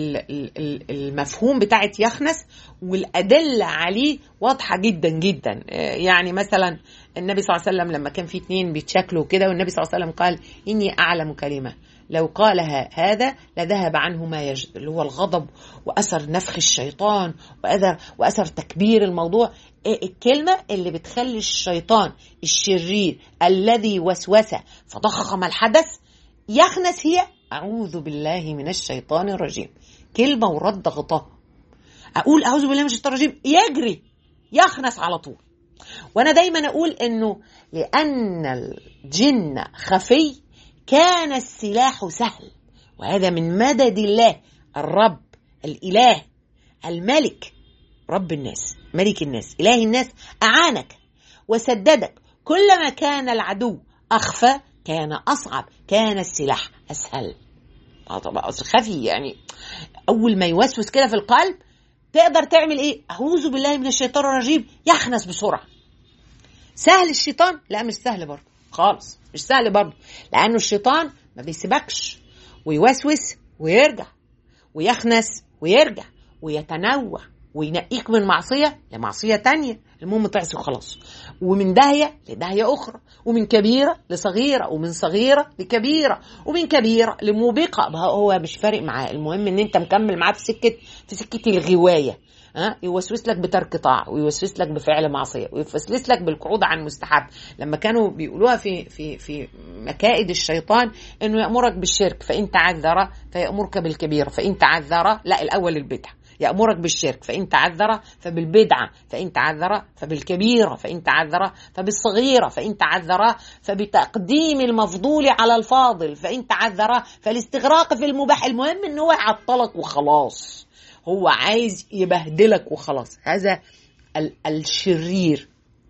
المفهوم بتاعت يخنس والأدلة عليه واضحة جدا جدا يعني مثلا النبي صلى الله عليه وسلم لما كان في اتنين بيتشكلوا كده والنبي صلى الله عليه وسلم قال إني أعلم كلمة لو قالها هذا لذهب عنه ما يجد اللي هو الغضب وأثر نفخ الشيطان وأثر, وأثر تكبير الموضوع الكلمة اللي بتخلي الشيطان الشرير الذي وسوس فضخم الحدث يخنس هي أعوذ بالله من الشيطان الرجيم كلمة ورد غطاء أقول أعوذ بالله من الشيطان الرجيم يجري يخنس على طول وأنا دايما أقول إنه لأن الجن خفي كان السلاح سهل وهذا من مدد الله الرب الإله الملك رب الناس ملك الناس إله الناس أعانك وسددك كلما كان العدو أخفى كان أصعب كان السلاح أسهل طبعا خفي يعني أول ما يوسوس كده في القلب تقدر تعمل إيه أعوذ بالله من الشيطان الرجيم يخنس بسرعة سهل الشيطان لا مش سهل برضه خالص مش سهل برضه لأنه الشيطان ما بيسيبكش ويوسوس ويرجع ويخنس ويرجع ويتنوع وينقيك من معصية لمعصية تانية المهم تعصي وخلاص ومن داهية لداهية أخرى ومن كبيرة لصغيرة ومن صغيرة لكبيرة ومن كبيرة لموبقة هو مش فارق معاه المهم ان انت مكمل معاه في سكة في سكة الغواية ها يوسوس لك بترك طاعة ويوسوس لك بفعل معصية ويوسوس لك بالقعود عن مستحب لما كانوا بيقولوها في في في مكائد الشيطان انه يأمرك بالشرك فإن تعذر فيأمرك بالكبيرة فإن تعذر لا الأول البدعة يأمرك بالشرك فإن تعذر فبالبدعة فإن تعذر فبالكبيرة فإن تعذر فبالصغيرة فإن تعذر فبتقديم المفضول على الفاضل فإن تعذر فالاستغراق في المباح المهم إن هو يعطلك وخلاص هو عايز يبهدلك وخلاص هذا الشرير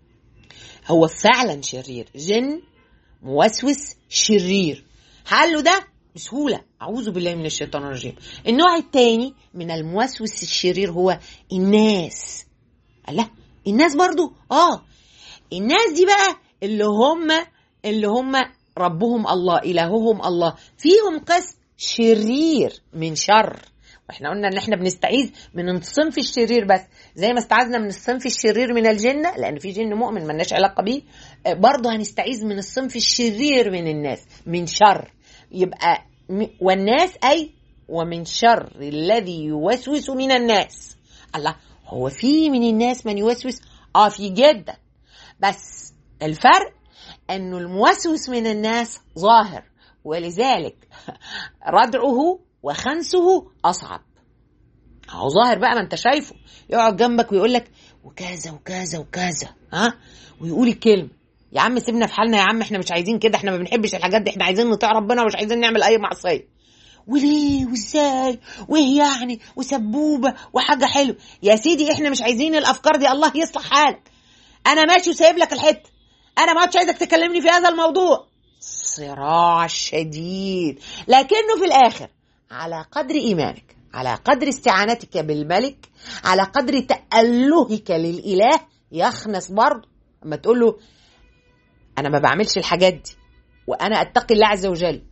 هو فعلا شرير جن موسوس شرير حله ده بسهولة أعوذ بالله من الشيطان الرجيم النوع الثاني من الموسوس الشرير هو الناس لا الناس برضو آه الناس دي بقى اللي هم اللي هم ربهم الله إلههم الله فيهم قسم شرير من شر واحنا قلنا ان احنا بنستعيذ من الصنف الشرير بس زي ما استعذنا من الصنف الشرير من الجنه لان في جن مؤمن ملناش علاقه بيه آه، برضه هنستعيذ من الصنف الشرير من الناس من شر يبقى م- والناس اي ومن شر الذي يوسوس من الناس الله هو في من الناس من يوسوس اه في جدا بس الفرق انه الموسوس من الناس ظاهر ولذلك ردعه وخنسه اصعب هو ظاهر بقى ما انت شايفه يقعد جنبك ويقول لك وكذا وكذا وكذا ها ويقول الكلمه يا عم سيبنا في حالنا يا عم احنا مش عايزين كده احنا ما بنحبش الحاجات دي احنا عايزين نطيع ربنا ومش عايزين نعمل اي معصيه وليه وازاي وايه يعني وسبوبه وحاجه حلوه يا سيدي احنا مش عايزين الافكار دي الله يصلح حالك انا ماشي وسايب لك الحته انا ما عادش عايزك تكلمني في هذا الموضوع صراع شديد لكنه في الاخر على قدر ايمانك على قدر استعانتك بالملك على قدر تألهك للإله يخنس برضه اما تقول له انا ما بعملش الحاجات دي وانا اتقي الله عز وجل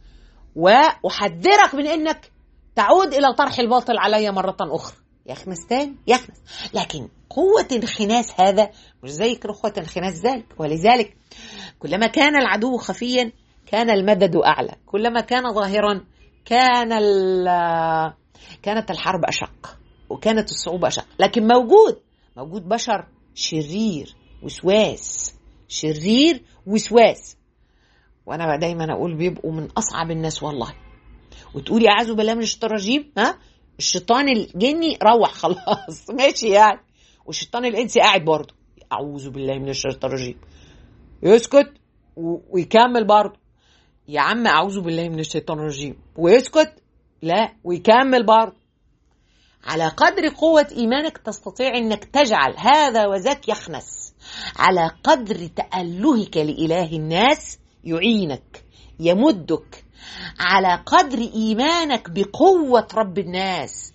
واحذرك من انك تعود الى طرح الباطل علي مره اخرى يخنس تاني يخنس لكن قوة انخناس هذا مش زي قوة انخناس ذلك ولذلك كلما كان العدو خفيا كان المدد أعلى كلما كان ظاهرا كان ال- كانت الحرب أشق وكانت الصعوبة أشق لكن موجود موجود بشر شرير وسواس شرير وسواس وانا بقى دايما اقول بيبقوا من اصعب الناس والله وتقولي اعوذ بالله من الشيطان الرجيم ها الشيطان الجني روح خلاص ماشي يعني والشيطان الانسي قاعد برضه اعوذ بالله من الشيطان الرجيم يسكت و- ويكمل برضه يا عم اعوذ بالله من الشيطان الرجيم ويسكت لا ويكمل برضه على قدر قوة إيمانك تستطيع أنك تجعل هذا وذاك يخنس على قدر تألهك لإله الناس يعينك يمدك على قدر إيمانك بقوة رب الناس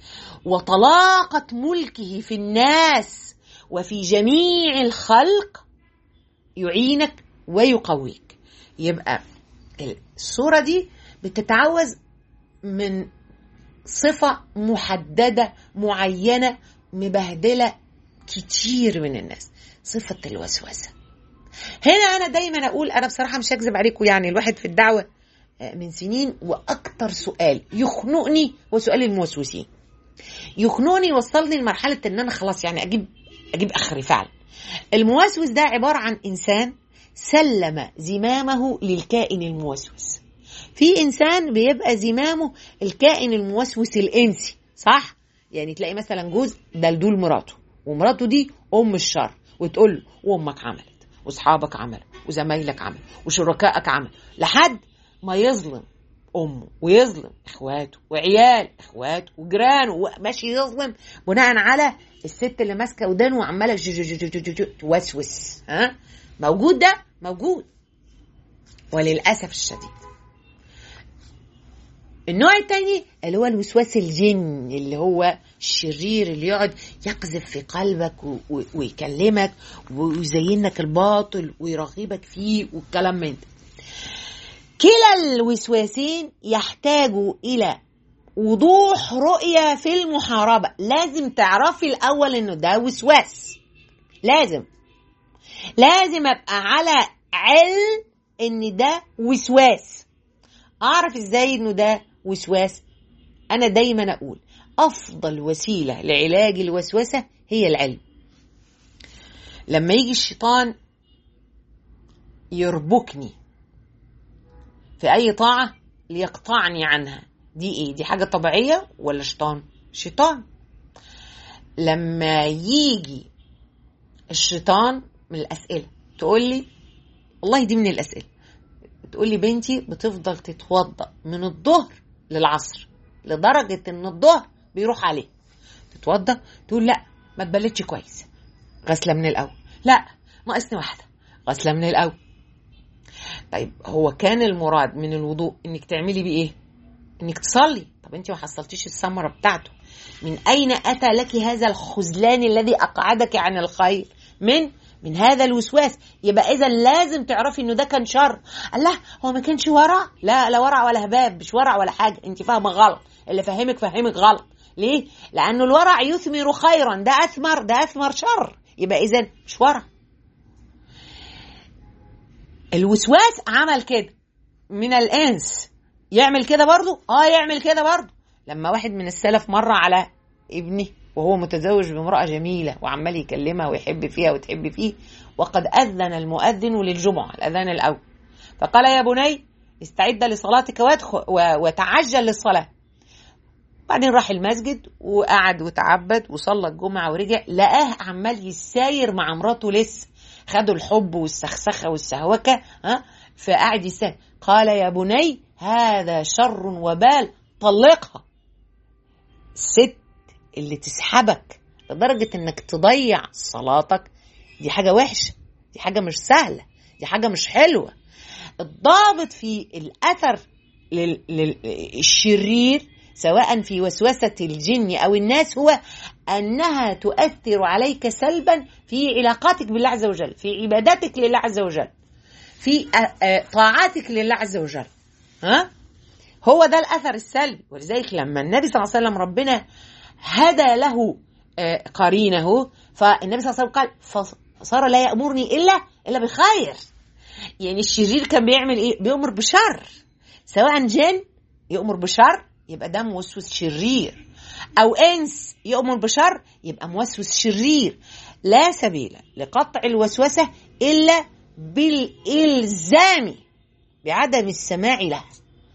وطلاقة ملكه في الناس وفي جميع الخلق يعينك ويقويك يبقى السورة دي بتتعوز من صفة محددة معينة مبهدلة كتير من الناس صفة الوسوسة هنا أنا دايما أقول أنا بصراحة مش هكذب عليكم يعني الواحد في الدعوة آه، من سنين وأكتر سؤال يخنقني هو سؤال الموسوسين يخنقني يوصلني لمرحلة إن أنا خلاص يعني أجيب أجيب آخري فعلا الموسوس ده عبارة عن إنسان سلم زمامه للكائن الموسوس في انسان بيبقى زمامه الكائن الموسوس الانسي صح يعني تلاقي مثلا جوز دلدول مراته ومراته دي ام الشر وتقول له وامك عملت واصحابك عملوا وزمايلك عملوا وشركائك عملوا لحد ما يظلم امه ويظلم اخواته وعيال اخواته وجيرانه وماشي يظلم بناء على الست اللي ماسكه ودانه وعماله جو- جو- جو- جو- جو- جو- جو- توسوس ها موجود ده موجود وللاسف الشديد النوع التاني اللي هو الوسواس الجن اللي هو الشرير اللي يقعد يقذف في قلبك و- و- ويكلمك ويزينك الباطل ويرغبك فيه والكلام من ده كلا الوسواسين يحتاجوا إلى وضوح رؤية في المحاربة لازم تعرفي الأول إنه ده وسواس لازم لازم أبقى على علم إن ده وسواس أعرف إزاي إنه ده وسواس أنا دايما أقول أفضل وسيلة لعلاج الوسوسة هي العلم لما يجي الشيطان يربكني في أي طاعة ليقطعني عنها دي إيه؟ دي حاجة طبيعية ولا شيطان؟ شيطان لما يجي الشيطان من الأسئلة تقول لي والله دي من الأسئلة تقول لي بنتي بتفضل تتوضأ من الظهر للعصر لدرجة إن الظهر بيروح عليه تتوضأ تقول لا ما تبلتش كويس غسلة من الأول لا ناقصني واحدة غسلة من الأول طيب هو كان المراد من الوضوء انك تعملي بيه ايه انك تصلي طب انت ما حصلتيش الثمره بتاعته من اين اتى لك هذا الخذلان الذي اقعدك عن الخير من من هذا الوسواس يبقى اذا لازم تعرفي انه ده كان شر الله هو ما كانش ورع لا لا ورع ولا هباب مش ورع ولا حاجه انت فاهمه غلط اللي فهمك فهمك غلط ليه لانه الورع يثمر خيرا ده اثمر ده اثمر شر يبقى اذا مش ورع الوسواس عمل كده من الانس يعمل كده برضه اه يعمل كده برضه لما واحد من السلف مر على ابنه وهو متزوج بامرأة جميلة وعمال يكلمها ويحب فيها وتحب فيه وقد أذن المؤذن للجمعة الأذان الأول فقال يا بني استعد لصلاتك وادخل وتعجل للصلاة بعدين راح المسجد وقعد وتعبد وصلى الجمعة ورجع لقاه عمال يساير مع مراته لسه خدوا الحب والسخسخة والسهوكة ها فقعد يساير قال يا بني هذا شر وبال طلقها الست اللي تسحبك لدرجة انك تضيع صلاتك دي حاجة وحشة دي حاجة مش سهلة دي حاجة مش حلوة الضابط في الأثر للشرير سواء في وسوسة الجن أو الناس هو أنها تؤثر عليك سلبا في علاقاتك بالله عز وجل في عباداتك لله عز وجل في طاعاتك لله عز وجل ها هو ده الأثر السلبي ولذلك لما النبي صلى الله عليه وسلم ربنا هدى له قرينه فالنبي صلى الله عليه وسلم قال فصار لا يأمرني إلا إلا بخير يعني الشرير كان بيعمل إيه بيأمر بشر سواء جن يأمر بشر يبقى ده موسوس شرير أو إنس يأمر بشر يبقى موسوس شرير لا سبيل لقطع الوسوسة إلا بالإلزام بعدم السماع لها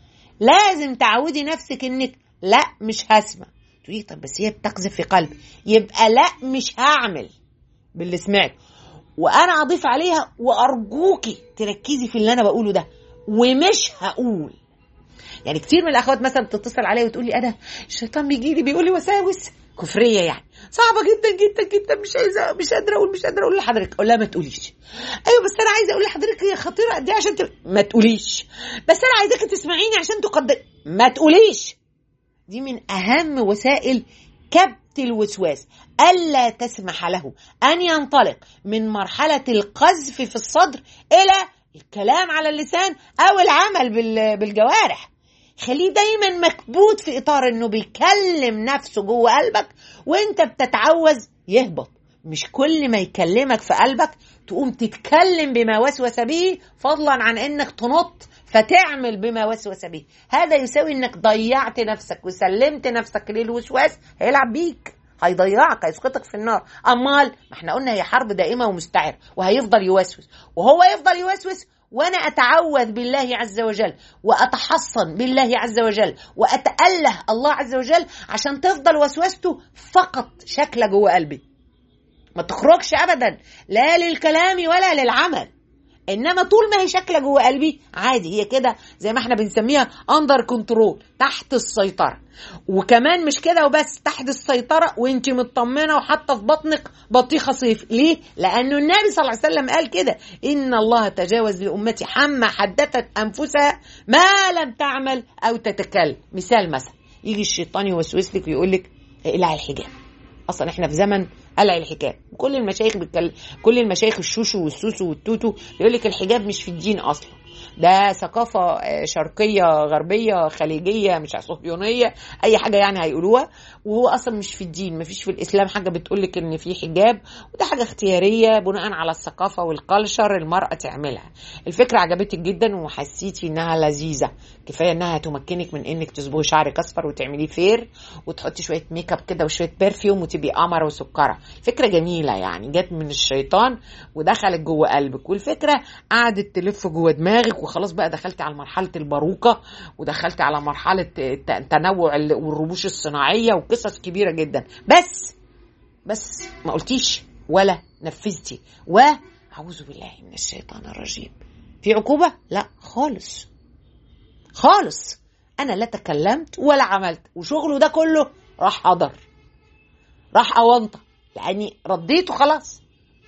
لازم تعودي نفسك انك لا مش هسمع تقولي طب بس هي بتقذف في قلبي يبقى لا مش هعمل باللي سمعته وانا اضيف عليها وارجوكي تركزي في اللي انا بقوله ده ومش هقول يعني كتير من الاخوات مثلا بتتصل عليا وتقول لي انا الشيطان بيجي لي بيقول لي وساوس كفريه يعني صعبه جدا جدا جدا مش عايزه مش قادره اقول مش قادره اقول لحضرتك اقول لها ما تقوليش ايوه بس انا عايزه اقول لحضرتك هي خطيره قد ايه عشان ت... ما تقوليش بس انا عايزاكي تسمعيني عشان تقدر ما تقوليش دي من اهم وسائل كبت الوسواس الا تسمح له ان ينطلق من مرحله القذف في الصدر الى الكلام على اللسان او العمل بالجوارح خليه دايما مكبوت في اطار انه بيكلم نفسه جوه قلبك وانت بتتعوذ يهبط مش كل ما يكلمك في قلبك تقوم تتكلم بما وسوس به فضلا عن انك تنط فتعمل بما وسوس به هذا يساوي انك ضيعت نفسك وسلمت نفسك للوسواس هيلعب بيك هيضيعك هيسقطك في النار امال ما احنا قلنا هي حرب دائمه ومستعره وهيفضل يوسوس وهو يفضل يوسوس وانا اتعوذ بالله عز وجل واتحصن بالله عز وجل واتاله الله عز وجل عشان تفضل وسوسته فقط شكله جوه قلبي ما تخرجش ابدا لا للكلام ولا للعمل انما طول ما هي شكله جوه قلبي عادي هي كده زي ما احنا بنسميها اندر كنترول تحت السيطره وكمان مش كده وبس تحت السيطره وانت مطمنه وحاطه في بطنك بطيخه صيف ليه لانه النبي صلى الله عليه وسلم قال كده ان الله تجاوز لامتي حما حدثت انفسها ما لم تعمل او تتكلم مثال مثلا يجي الشيطان يوسوس لك ويقول لك اقلعي الحجاب اصلا احنا في زمن قلع الحجاب كل المشايخ بتكلم كل المشايخ الشوشو والسوسو والتوتو يقول لك الحجاب مش في الدين اصلا ده ثقافة شرقية غربية خليجية مش صهيونية أي حاجة يعني هيقولوها وهو أصلا مش في الدين مفيش في الإسلام حاجة بتقولك إن في حجاب وده حاجة اختيارية بناء على الثقافة والكالشر المرأة تعملها الفكرة عجبتك جدا وحسيتي إنها لذيذة كفاية إنها تمكنك من إنك تصبغي شعرك أصفر وتعمليه فير وتحطي شوية ميك اب كده وشوية برفيوم وتبقي قمرة وسكرة فكرة جميلة يعني جت من الشيطان ودخلت جوه قلبك والفكرة قعدت تلف جوه دماغك وخلاص بقى دخلت على مرحلة الباروكة ودخلت على مرحلة تنوع والرموش الصناعية وقصص كبيرة جدا بس بس ما قلتيش ولا نفذتي وأعوذ بالله من الشيطان الرجيم في عقوبة؟ لا خالص خالص أنا لا تكلمت ولا عملت وشغله ده كله راح حضر راح أونطة لأني رديته خلاص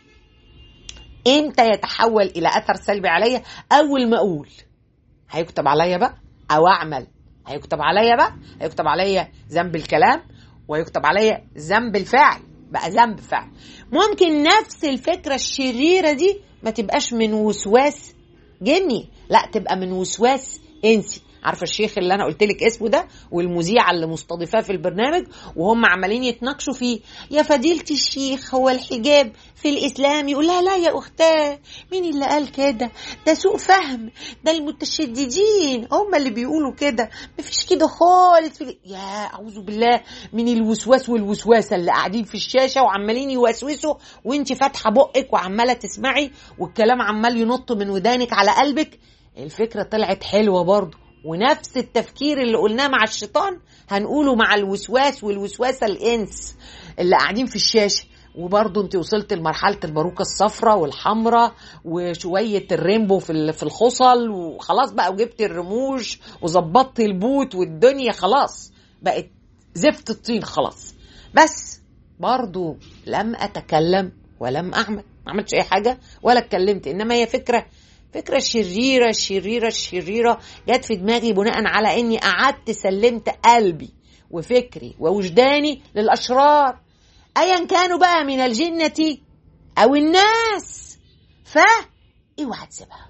امتى يتحول الى اثر سلبي عليا اول ما اقول هيكتب عليا بقى او اعمل هيكتب عليا بقى هيكتب عليا ذنب الكلام ويكتب عليا ذنب الفعل بقى ذنب فعلا ممكن نفس الفكره الشريره دي ما تبقاش من وسواس جني لا تبقى من وسواس انسي عارفه الشيخ اللي انا قلت لك اسمه ده والمذيعه اللي مستضيفاه في البرنامج وهم عمالين يتناقشوا فيه يا فضيله الشيخ هو الحجاب في الاسلام يقول لها لا يا اختاه مين اللي قال كده ده سوء فهم ده المتشددين هم اللي بيقولوا كده مفيش كده خالص في يا اعوذ بالله من الوسواس والوسواسه اللي قاعدين في الشاشه وعمالين يوسوسوا وانت فاتحه بقك وعماله تسمعي والكلام عمال ينط من ودانك على قلبك الفكره طلعت حلوه برضه ونفس التفكير اللي قلناه مع الشيطان هنقوله مع الوسواس والوسواسه الانس اللي قاعدين في الشاشه وبرضه انت وصلت لمرحله الباروكه الصفراء والحمراء وشويه الرينبو في في الخصل وخلاص بقى وجبت الرموش وظبطت البوت والدنيا خلاص بقت زفت الطين خلاص بس برضه لم اتكلم ولم اعمل ما عملتش اي حاجه ولا اتكلمت انما هي فكره فكرة شريرة شريرة شريرة جت في دماغي بناء على اني قعدت سلمت قلبي وفكري ووجداني للاشرار ايا كانوا بقى من الجنة او الناس ف اوعى تسيبها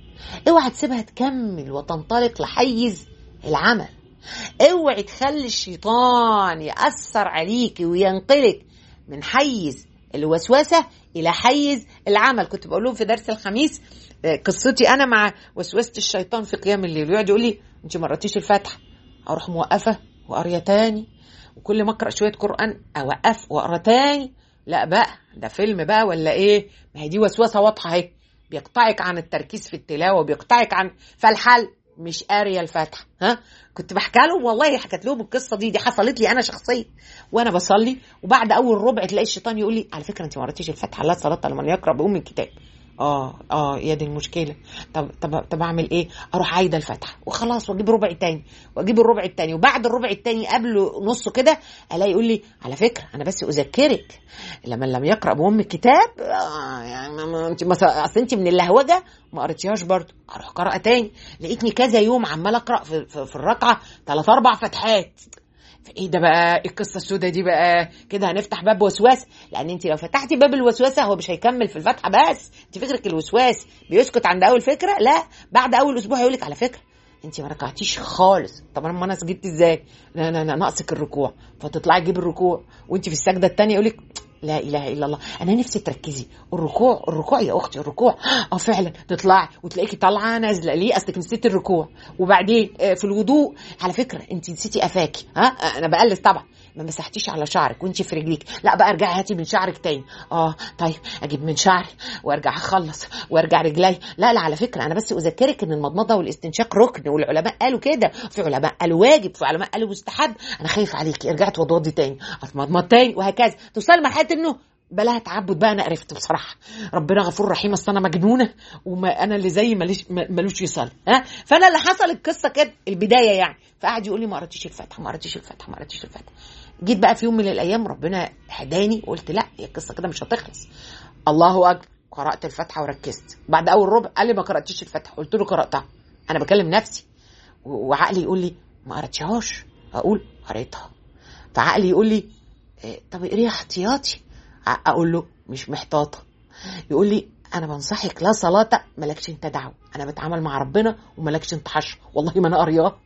اوعى تسيبها تكمل وتنطلق لحيز العمل اوعي تخلي الشيطان يأثر عليك وينقلك من حيز الوسوسة إلى حيز العمل كنت بقول لهم في درس الخميس قصتي أنا مع وسوسة الشيطان في قيام الليل ويقعد يقول لي أنت ما قرأتيش الفاتحة أروح موقفة وقارية تاني وكل ما أقرأ شوية قرآن أوقف وأقرأ تاني لا بقى ده فيلم بقى ولا إيه ما هي دي وسوسة واضحة أهي بيقطعك عن التركيز في التلاوة بيقطعك عن فالحل مش قاريه الفاتحه ها كنت بحكي لهم والله حكيت لهم القصه دي دي حصلت لي انا شخصيا وانا بصلي وبعد اول ربع تلاقي الشيطان يقول لي على فكره انت ما قريتيش الفاتحه لا صلاه لمن يقرا بام الكتاب اه اه يا دي المشكله طب طب طب اعمل ايه اروح عايده الفاتحه وخلاص واجيب ربع تاني واجيب الربع التاني وبعد الربع التاني قبله نصه كده الاقي يقول لي على فكره انا بس اذكرك لمن لم يقرا بام الكتاب آه يعني ما انت مثلا اصل انت من اللهوجه ما قريتيهاش برضه اروح قراءه تاني لقيتني كذا يوم عمال اقرا في, في, في الركعه ثلاث اربع فتحات ايه ده بقى القصه السوداء دي بقى كده هنفتح باب وسواس لان انت لو فتحتي باب الوسوسه هو مش هيكمل في الفتحه بس انت فكرك الوسواس بيسكت عند اول فكره لا بعد اول اسبوع هيقول لك على فكره انت ما ركعتيش خالص طب انا انا سجدت ازاي لا لا لا ناقصك الركوع فتطلعي تجيب الركوع وانت في السجده الثانيه يقول لك لا اله الا الله انا نفسي تركزي الركوع الركوع يا اختي الركوع اه فعلا تطلعي وتلاقيكي طالعه نازله ليه اصلك نسيتي الركوع وبعدين في الوضوء على فكره انت نسيتي قفاكي ها انا بقلس طبعا ما مسحتيش على شعرك وانت في رجليك لا بقى ارجعي هاتي من شعرك تاني اه طيب اجيب من شعري وارجع اخلص وارجع رجلي لا لا على فكره انا بس اذكرك ان المضمضه والاستنشاق ركن والعلماء قالوا كده في علماء قالوا واجب في علماء قالوا مستحب انا خايف عليكي ارجعي توضضي تاني اتمضمض تاني وهكذا توصلي لمرحله انه بلاها تعبد بقى انا عرفت بصراحه ربنا غفور رحيم اصل انا مجنونه وما انا اللي زي ماليش ملوش يصلي ها فانا اللي حصل القصه كده البدايه يعني فقعد يقول لي ما قريتيش الفاتحه ما قريتيش الفاتحه ما قريتيش الفاتحه جيت بقى في يوم من الايام ربنا هداني وقلت لا هي القصه كده مش هتخلص الله اكبر قرات الفاتحه وركزت بعد اول ربع قال لي ما قراتيش الفاتحه قلت له قراتها انا بكلم نفسي وعقلي يقول لي ما قراتيهاش اقول قريتها فعقلي يقول لي إيه طب اقريها احتياطي اقول له مش محتاطه يقول لي انا بنصحك لا صلاه مالكش انت دعوه انا بتعامل مع ربنا ومالكش انت حشر والله ما انا قرياه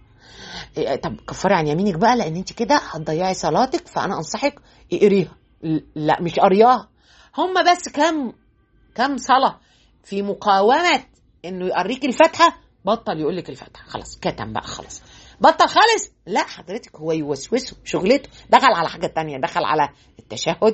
إيه طب كفري عن يمينك بقى لان انت كده هتضيعي صلاتك فانا انصحك اقريها لا مش قرياها هم بس كم كم صلاه في مقاومه انه يقريك الفاتحه بطل يقول لك الفاتحه خلاص كتم بقى خلاص بطل خالص لا حضرتك هو يوسوسه شغلته دخل على حاجه تانية دخل على التشهد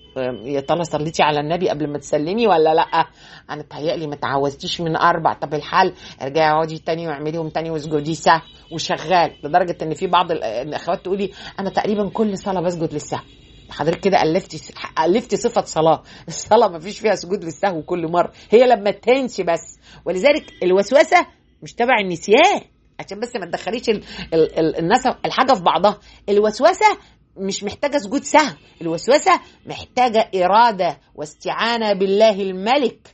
يا ترى صليتي على النبي قبل ما تسلمي ولا لا انا تهيألي ما تعوزتيش من اربع طب الحل ارجعي اقعدي تاني واعمليهم تاني واسجدي سهو وشغال لدرجه ان في بعض الاخوات تقولي انا تقريبا كل صلاه بسجد للسهو حضرتك كده الفتي الفتي صفه صلاه الصلاه ما فيش فيها سجود للسهو كل مره هي لما تنسي بس ولذلك الوسوسه مش تبع النسيان عشان بس ما تدخليش ال ال ال الناس الحاجه في بعضها الوسوسه مش محتاجة سجود سهو الوسوسة محتاجة إرادة واستعانة بالله الملك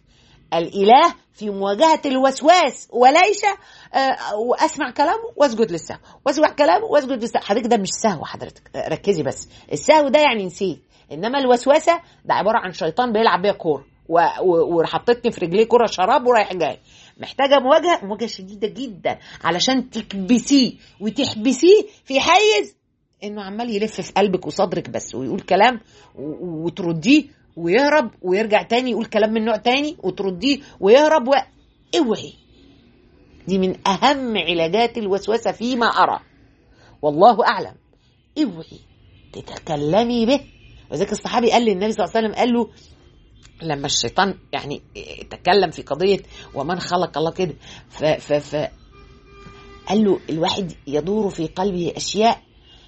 الإله في مواجهة الوسواس وليس آه وأسمع كلامه وأسجد للسهو وأسمع كلامه وأسجد للسهو حضرتك ده مش سهو حضرتك ركزي بس السهو ده يعني نسيت انما الوسوسه ده عباره عن شيطان بيلعب بيها كوره و- و- وحطيتني في رجليه كوره شراب ورايح جاي محتاجه مواجهه مواجهه شديده جدا علشان تكبسيه وتحبسيه في حيز انه عمال يلف في قلبك وصدرك بس ويقول كلام و- و- وترديه ويهرب ويرجع تاني يقول كلام من نوع تاني وترديه ويهرب و... اوعي دي من اهم علاجات الوسوسه فيما ارى والله اعلم اوعي تتكلمي به وذلك الصحابي قال للنبي صلى الله عليه وسلم قال له لما الشيطان يعني تكلم في قضية ومن خلق الله كده ف, ف, ف قال له الواحد يدور في قلبه أشياء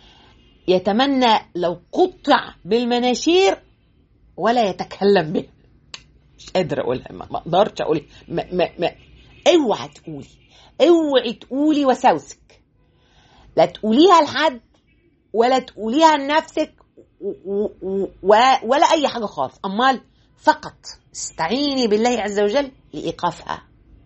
يتمنى لو قطع بالمناشير ولا يتكلم به مش قادر اقولها ما ما اقدرش اقولها ما ما ما اوعى تقولي اوعي تقولي وسوسك لا تقوليها لحد ولا تقوليها لنفسك و- و- و- ولا اي حاجه خالص امال فقط استعيني بالله عز وجل لايقافها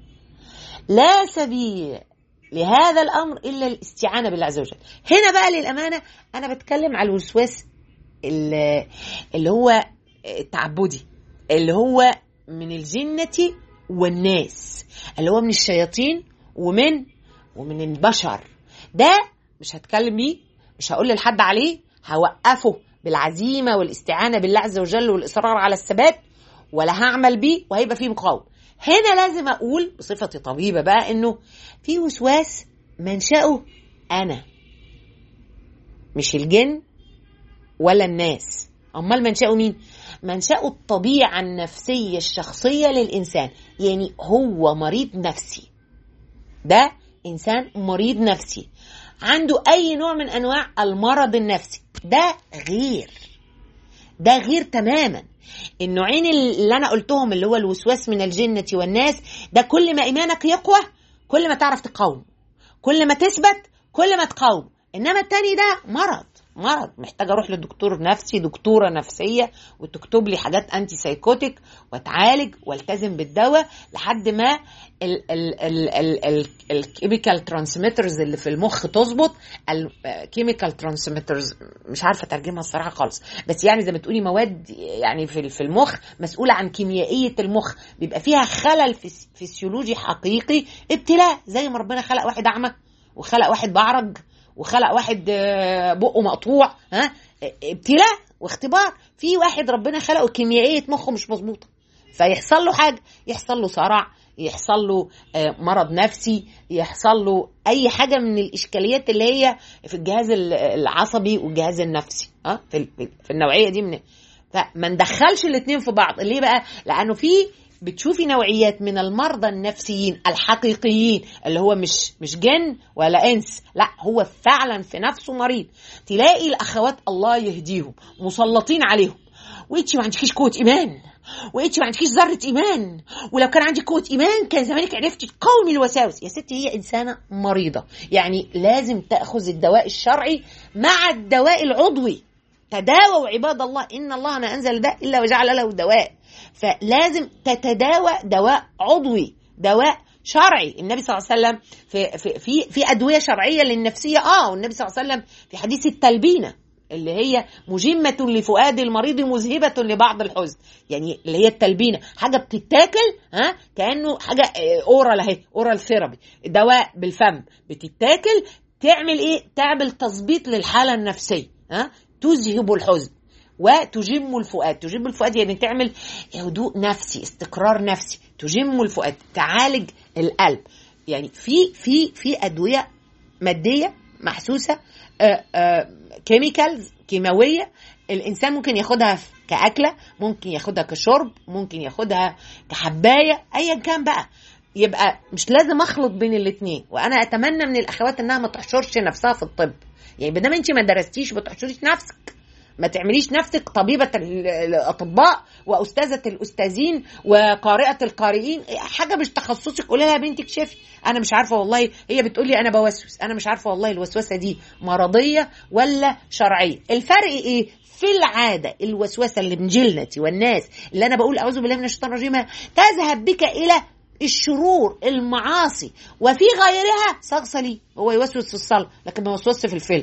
لا سبيل لهذا الامر الا الاستعانه بالله عز وجل هنا بقى للامانه انا بتكلم على الوسواس اللي اللي هو التعبدي اللي هو من الجنة والناس اللي هو من الشياطين ومن ومن البشر ده مش هتكلم بيه مش هقول لحد عليه هوقفه بالعزيمة والاستعانة بالله عز وجل والإصرار على الثبات ولا هعمل بيه وهيبقى فيه مقاومة هنا لازم أقول بصفتي طبيبة بقى إنه في وسواس منشأه أنا مش الجن ولا الناس امال منشأه مين منشأه الطبيعة النفسية الشخصية للإنسان يعني هو مريض نفسي ده إنسان مريض نفسي عنده أي نوع من أنواع المرض النفسي ده غير ده غير تماما النوعين اللي أنا قلتهم اللي هو الوسواس من الجنة والناس ده كل ما إيمانك يقوى كل ما تعرف تقاوم كل ما تثبت كل ما تقاوم إنما التاني ده مرض مرض محتاجه اروح لدكتور نفسي دكتوره نفسيه وتكتب لي حاجات انتي سايكوتيك واتعالج والتزم بالدواء لحد ما الكيميكال ترانسميترز اللي في المخ تظبط الكيميكال ترانسميترز مش عارفه اترجمها الصراحه خالص بس يعني زي ما تقولي مواد يعني في في المخ مسؤوله عن كيميائيه المخ بيبقى فيها خلل فيس- فسيولوجي حقيقي ابتلاء زي ما ربنا خلق واحد اعمى وخلق واحد بعرج وخلق واحد آه، بقه مقطوع ها ابتلاء واختبار في واحد ربنا خلقه كيميائيه مخه مش مظبوطه فيحصل له حاجه يحصل له صرع يحصل له آه، مرض نفسي يحصل له اي حاجه من الاشكاليات اللي هي في الجهاز ال- العصبي والجهاز النفسي ها في ال- في النوعيه دي من فما ندخلش الاثنين في بعض ليه بقى لانه في بتشوفي نوعيات من المرضى النفسيين الحقيقيين اللي هو مش مش جن ولا انس لا هو فعلا في نفسه مريض تلاقي الاخوات الله يهديهم مسلطين عليهم وانتي ما عندكيش قوه ايمان وانتي ما عندكيش ذره ايمان ولو كان عندك قوه ايمان كان زمانك عرفتي تقاومي الوساوس يا ستي هي انسانه مريضه يعني لازم تاخذ الدواء الشرعي مع الدواء العضوي تداووا عباد الله ان الله ما انزل ده الا وجعل له دواء فلازم تتداوى دواء عضوي دواء شرعي النبي صلى الله عليه وسلم في في في, في ادويه شرعيه للنفسيه اه والنبي صلى الله عليه وسلم في حديث التلبينه اللي هي مجمة لفؤاد المريض مذهبة لبعض الحزن يعني اللي هي التلبينة حاجة بتتاكل ها كأنه حاجة آه، اورال اهي اورال ثيرابي دواء بالفم بتتاكل تعمل ايه تعمل تظبيط للحالة النفسية ها تذهب الحزن وتجم الفؤاد تجم الفؤاد يعني تعمل هدوء نفسي استقرار نفسي تجم الفؤاد تعالج القلب يعني في في في ادويه ماديه محسوسه كيميكالز كيماويه الانسان ممكن ياخدها كاكله ممكن ياخدها كشرب ممكن ياخدها كحبايه ايا كان بقى يبقى مش لازم اخلط بين الاثنين وانا اتمنى من الاخوات انها ما تحشرش نفسها في الطب يعني بدل انت ما درستيش ما تحشريش نفسك ما تعمليش نفسك طبيبة ال- الأطباء وأستاذة الأستاذين وقارئة القارئين حاجة مش تخصصك قولي لها يا بنتي اكشفي أنا مش عارفة والله هي بتقول لي أنا بوسوس أنا مش عارفة والله الوسوسة دي مرضية ولا شرعية الفرق إيه؟ في العادة الوسوسة اللي من جلنتي والناس اللي أنا بقول أعوذ بالله من الشيطان الرجيم تذهب بك إلى الشرور المعاصي وفي غيرها صغصة لي هو يوسوس في الصلاة لكن ما يوسوسش في الفيلم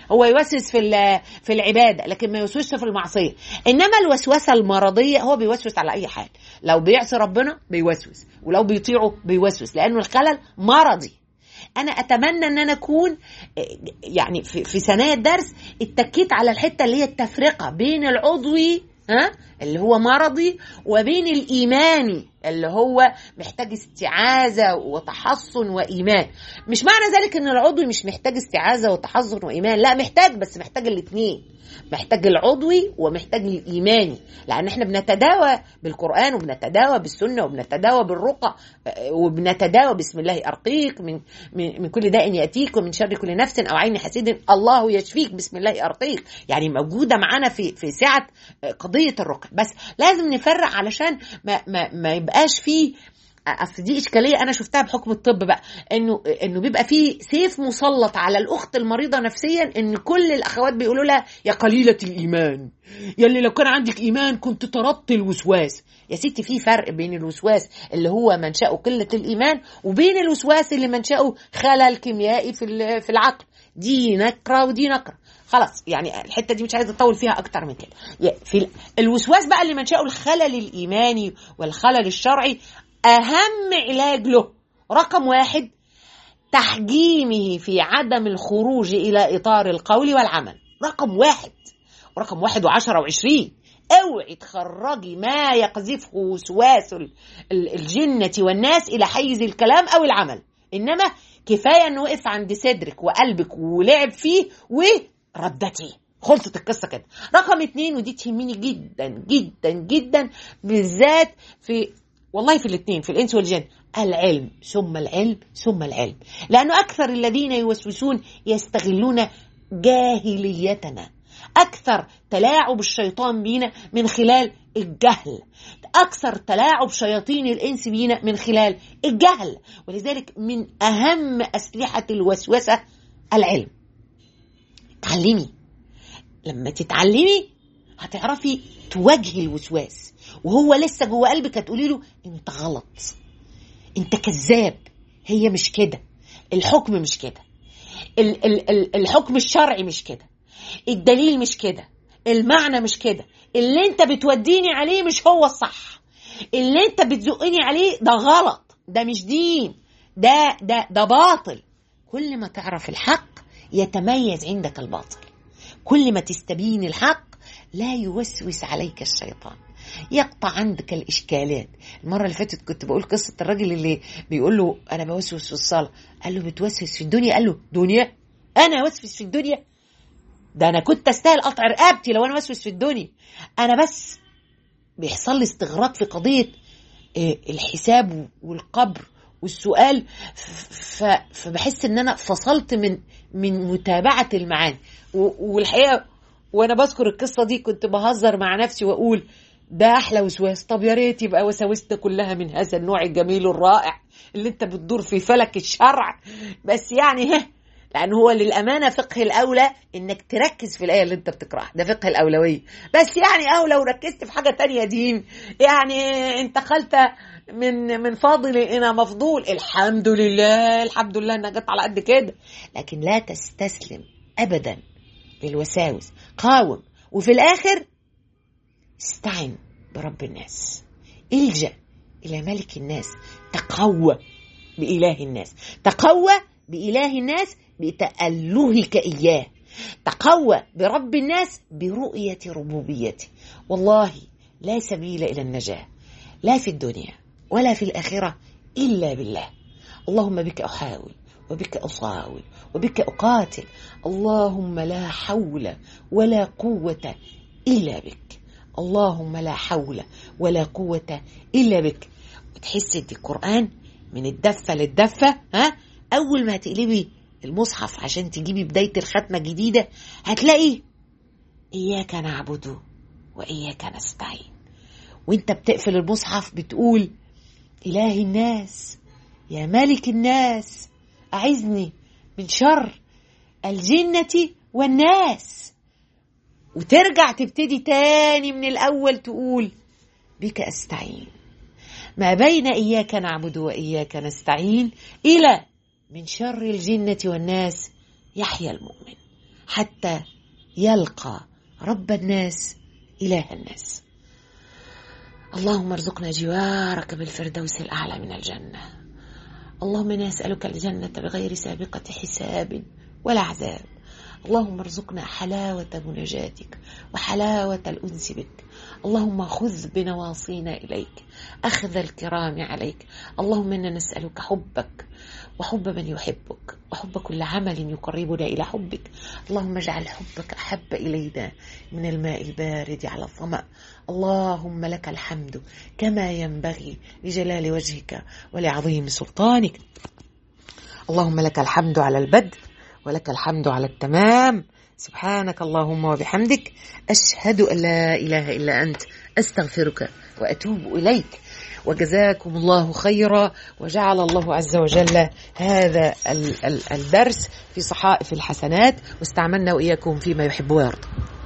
هو يوسوس في ال- في العباده لكن ما يوسوسش في المعصيه انما الوسوسه المرضيه هو بيوسوس على اي حال لو بيعصي ربنا بيوسوس ولو بيطيعه بيوسوس لانه الخلل مرضي انا اتمنى ان انا اكون يعني في, في ثنايا الدرس اتكيت على الحته اللي هي التفرقه بين العضوي ها اللي هو مرضي وبين الايماني اللي هو محتاج استعاذه وتحصن وايمان مش معنى ذلك ان العضوي مش محتاج استعاذه وتحصن وايمان لا محتاج بس محتاج الاثنين محتاج العضوي ومحتاج الايماني لان احنا بنتداوى بالقران وبنتداوى بالسنه وبنتداوى بالرقى آه، وبنتداوى بسم الله ارقيك من من, من كل داء ياتيك ومن شر كل نفس او عين حسيد الله يشفيك بسم الله ارقيك يعني موجوده معانا في في سعه آه، قضيه الرقى بس لازم نفرق علشان ما ما, ما يبقاش فيه اصل دي اشكاليه انا شفتها بحكم الطب بقى انه انه بيبقى في سيف مسلط على الاخت المريضه نفسيا ان كل الاخوات بيقولوا لها يا قليله الايمان يلي لو كان عندك ايمان كنت طردت الوسواس يا ستي في فرق بين الوسواس اللي هو منشأه قله الايمان وبين الوسواس اللي منشأه خلل كيميائي في ال- في العقل دي نكره ودي نكره خلاص يعني الحته دي مش عايزه اطول فيها اكتر من كده يا- في ال- الوسواس بقى اللي منشأه الخلل الايماني والخلل الشرعي اهم علاج له رقم واحد تحجيمه في عدم الخروج الى اطار القول والعمل رقم واحد ورقم واحد وعشرة وعشرين اوعي تخرجي ما يقذفه وسواس ال- ال- الجنة والناس إلى حيز الكلام أو العمل إنما كفاية أنه وقف عند صدرك وقلبك ولعب فيه وردتيه خلصت القصة كده رقم اتنين ودي تهمني جدا جدا جدا بالذات في والله في الاثنين في الانس والجن العلم ثم العلم ثم العلم لانه اكثر الذين يوسوسون يستغلون جاهليتنا اكثر تلاعب الشيطان بينا من خلال الجهل اكثر تلاعب شياطين الانس بينا من خلال الجهل ولذلك من اهم اسلحه الوسوسه العلم تعلمي لما تتعلمي هتعرفي تواجهي الوسواس وهو لسه جوه قلبك هتقولي له انت غلط انت كذاب هي مش كده الحكم مش كده ال- ال- ال- الحكم الشرعي مش كده الدليل مش كده المعنى مش كده اللي انت بتوديني عليه مش هو الصح اللي انت بتزقني عليه ده غلط ده مش دين ده ده ده باطل كل ما تعرف الحق يتميز عندك الباطل كل ما تستبين الحق لا يوسوس عليك الشيطان يقطع عندك الاشكالات المره اللي فاتت كنت بقول قصه الراجل اللي بيقول له انا بوسوس في الصلاه قال له بتوسوس في الدنيا قال له دنيا انا اوسوس في الدنيا ده انا كنت استاهل قطع رقبتي لو انا اوسوس في الدنيا انا بس بيحصل لي استغراق في قضيه آه، الحساب والقبر والسؤال ف- ف- فبحس ان انا فصلت من من متابعه المعاني و- والحقيقه وانا بذكر القصه دي كنت بهزر مع نفسي واقول ده احلى وسواس طب يا ريت يبقى وساوسنا كلها من هذا النوع الجميل الرائع اللي انت بتدور في فلك الشرع بس يعني ها لان هو للامانه فقه الاولى انك تركز في الايه اللي انت بتقراها ده فقه الاولويه بس يعني اهو لو ركزت في حاجه تانية دين يعني انتقلت من من فاضل الى مفضول الحمد لله الحمد لله انك جت على قد كده لكن لا تستسلم ابدا للوساوس قاوم وفي الاخر استعن برب الناس الجا الى ملك الناس تقوى باله الناس تقوى باله الناس بتالهك اياه تقوى برب الناس برؤيه ربوبيته والله لا سبيل الى النجاه لا في الدنيا ولا في الاخره الا بالله اللهم بك احاول وبك اصاول وبك اقاتل اللهم لا حول ولا قوه الا بك اللهم لا حول ولا قوه الا بك وتحس ان القران من الدفه للدفه ها اول ما هتقلبي المصحف عشان تجيبي بدايه الختمه الجديده هتلاقي اياك نعبد واياك نستعين وانت بتقفل المصحف بتقول إله الناس يا ملك الناس أعذني من شر الجنة والناس وترجع تبتدي تاني من الأول تقول بك أستعين ما بين إياك نعبد وإياك نستعين إلى من شر الجنة والناس يحيى المؤمن حتى يلقى رب الناس إله الناس اللهم ارزقنا جوارك بالفردوس الأعلى من الجنة اللهم إنا نسألك الجنة بغير سابقة حساب ولا عذاب اللهم ارزقنا حلاوة مناجاتك وحلاوة الأنس بك اللهم خذ بنواصينا إليك أخذ الكرام عليك اللهم إنا نسألك حبك وحب من يحبك وحب كل عمل يقربنا إلى حبك اللهم اجعل حبك أحب إلينا من الماء البارد على الظمأ اللهم لك الحمد كما ينبغي لجلال وجهك ولعظيم سلطانك اللهم لك الحمد على البدء ولك الحمد على التمام سبحانك اللهم وبحمدك أشهد أن لا إله إلا أنت أستغفرك وأتوب إليك وجزاكم الله خيرا وجعل الله عز وجل هذا ال- ال- الدرس في صحائف الحسنات واستعملنا وإياكم فيما يحب ويرضى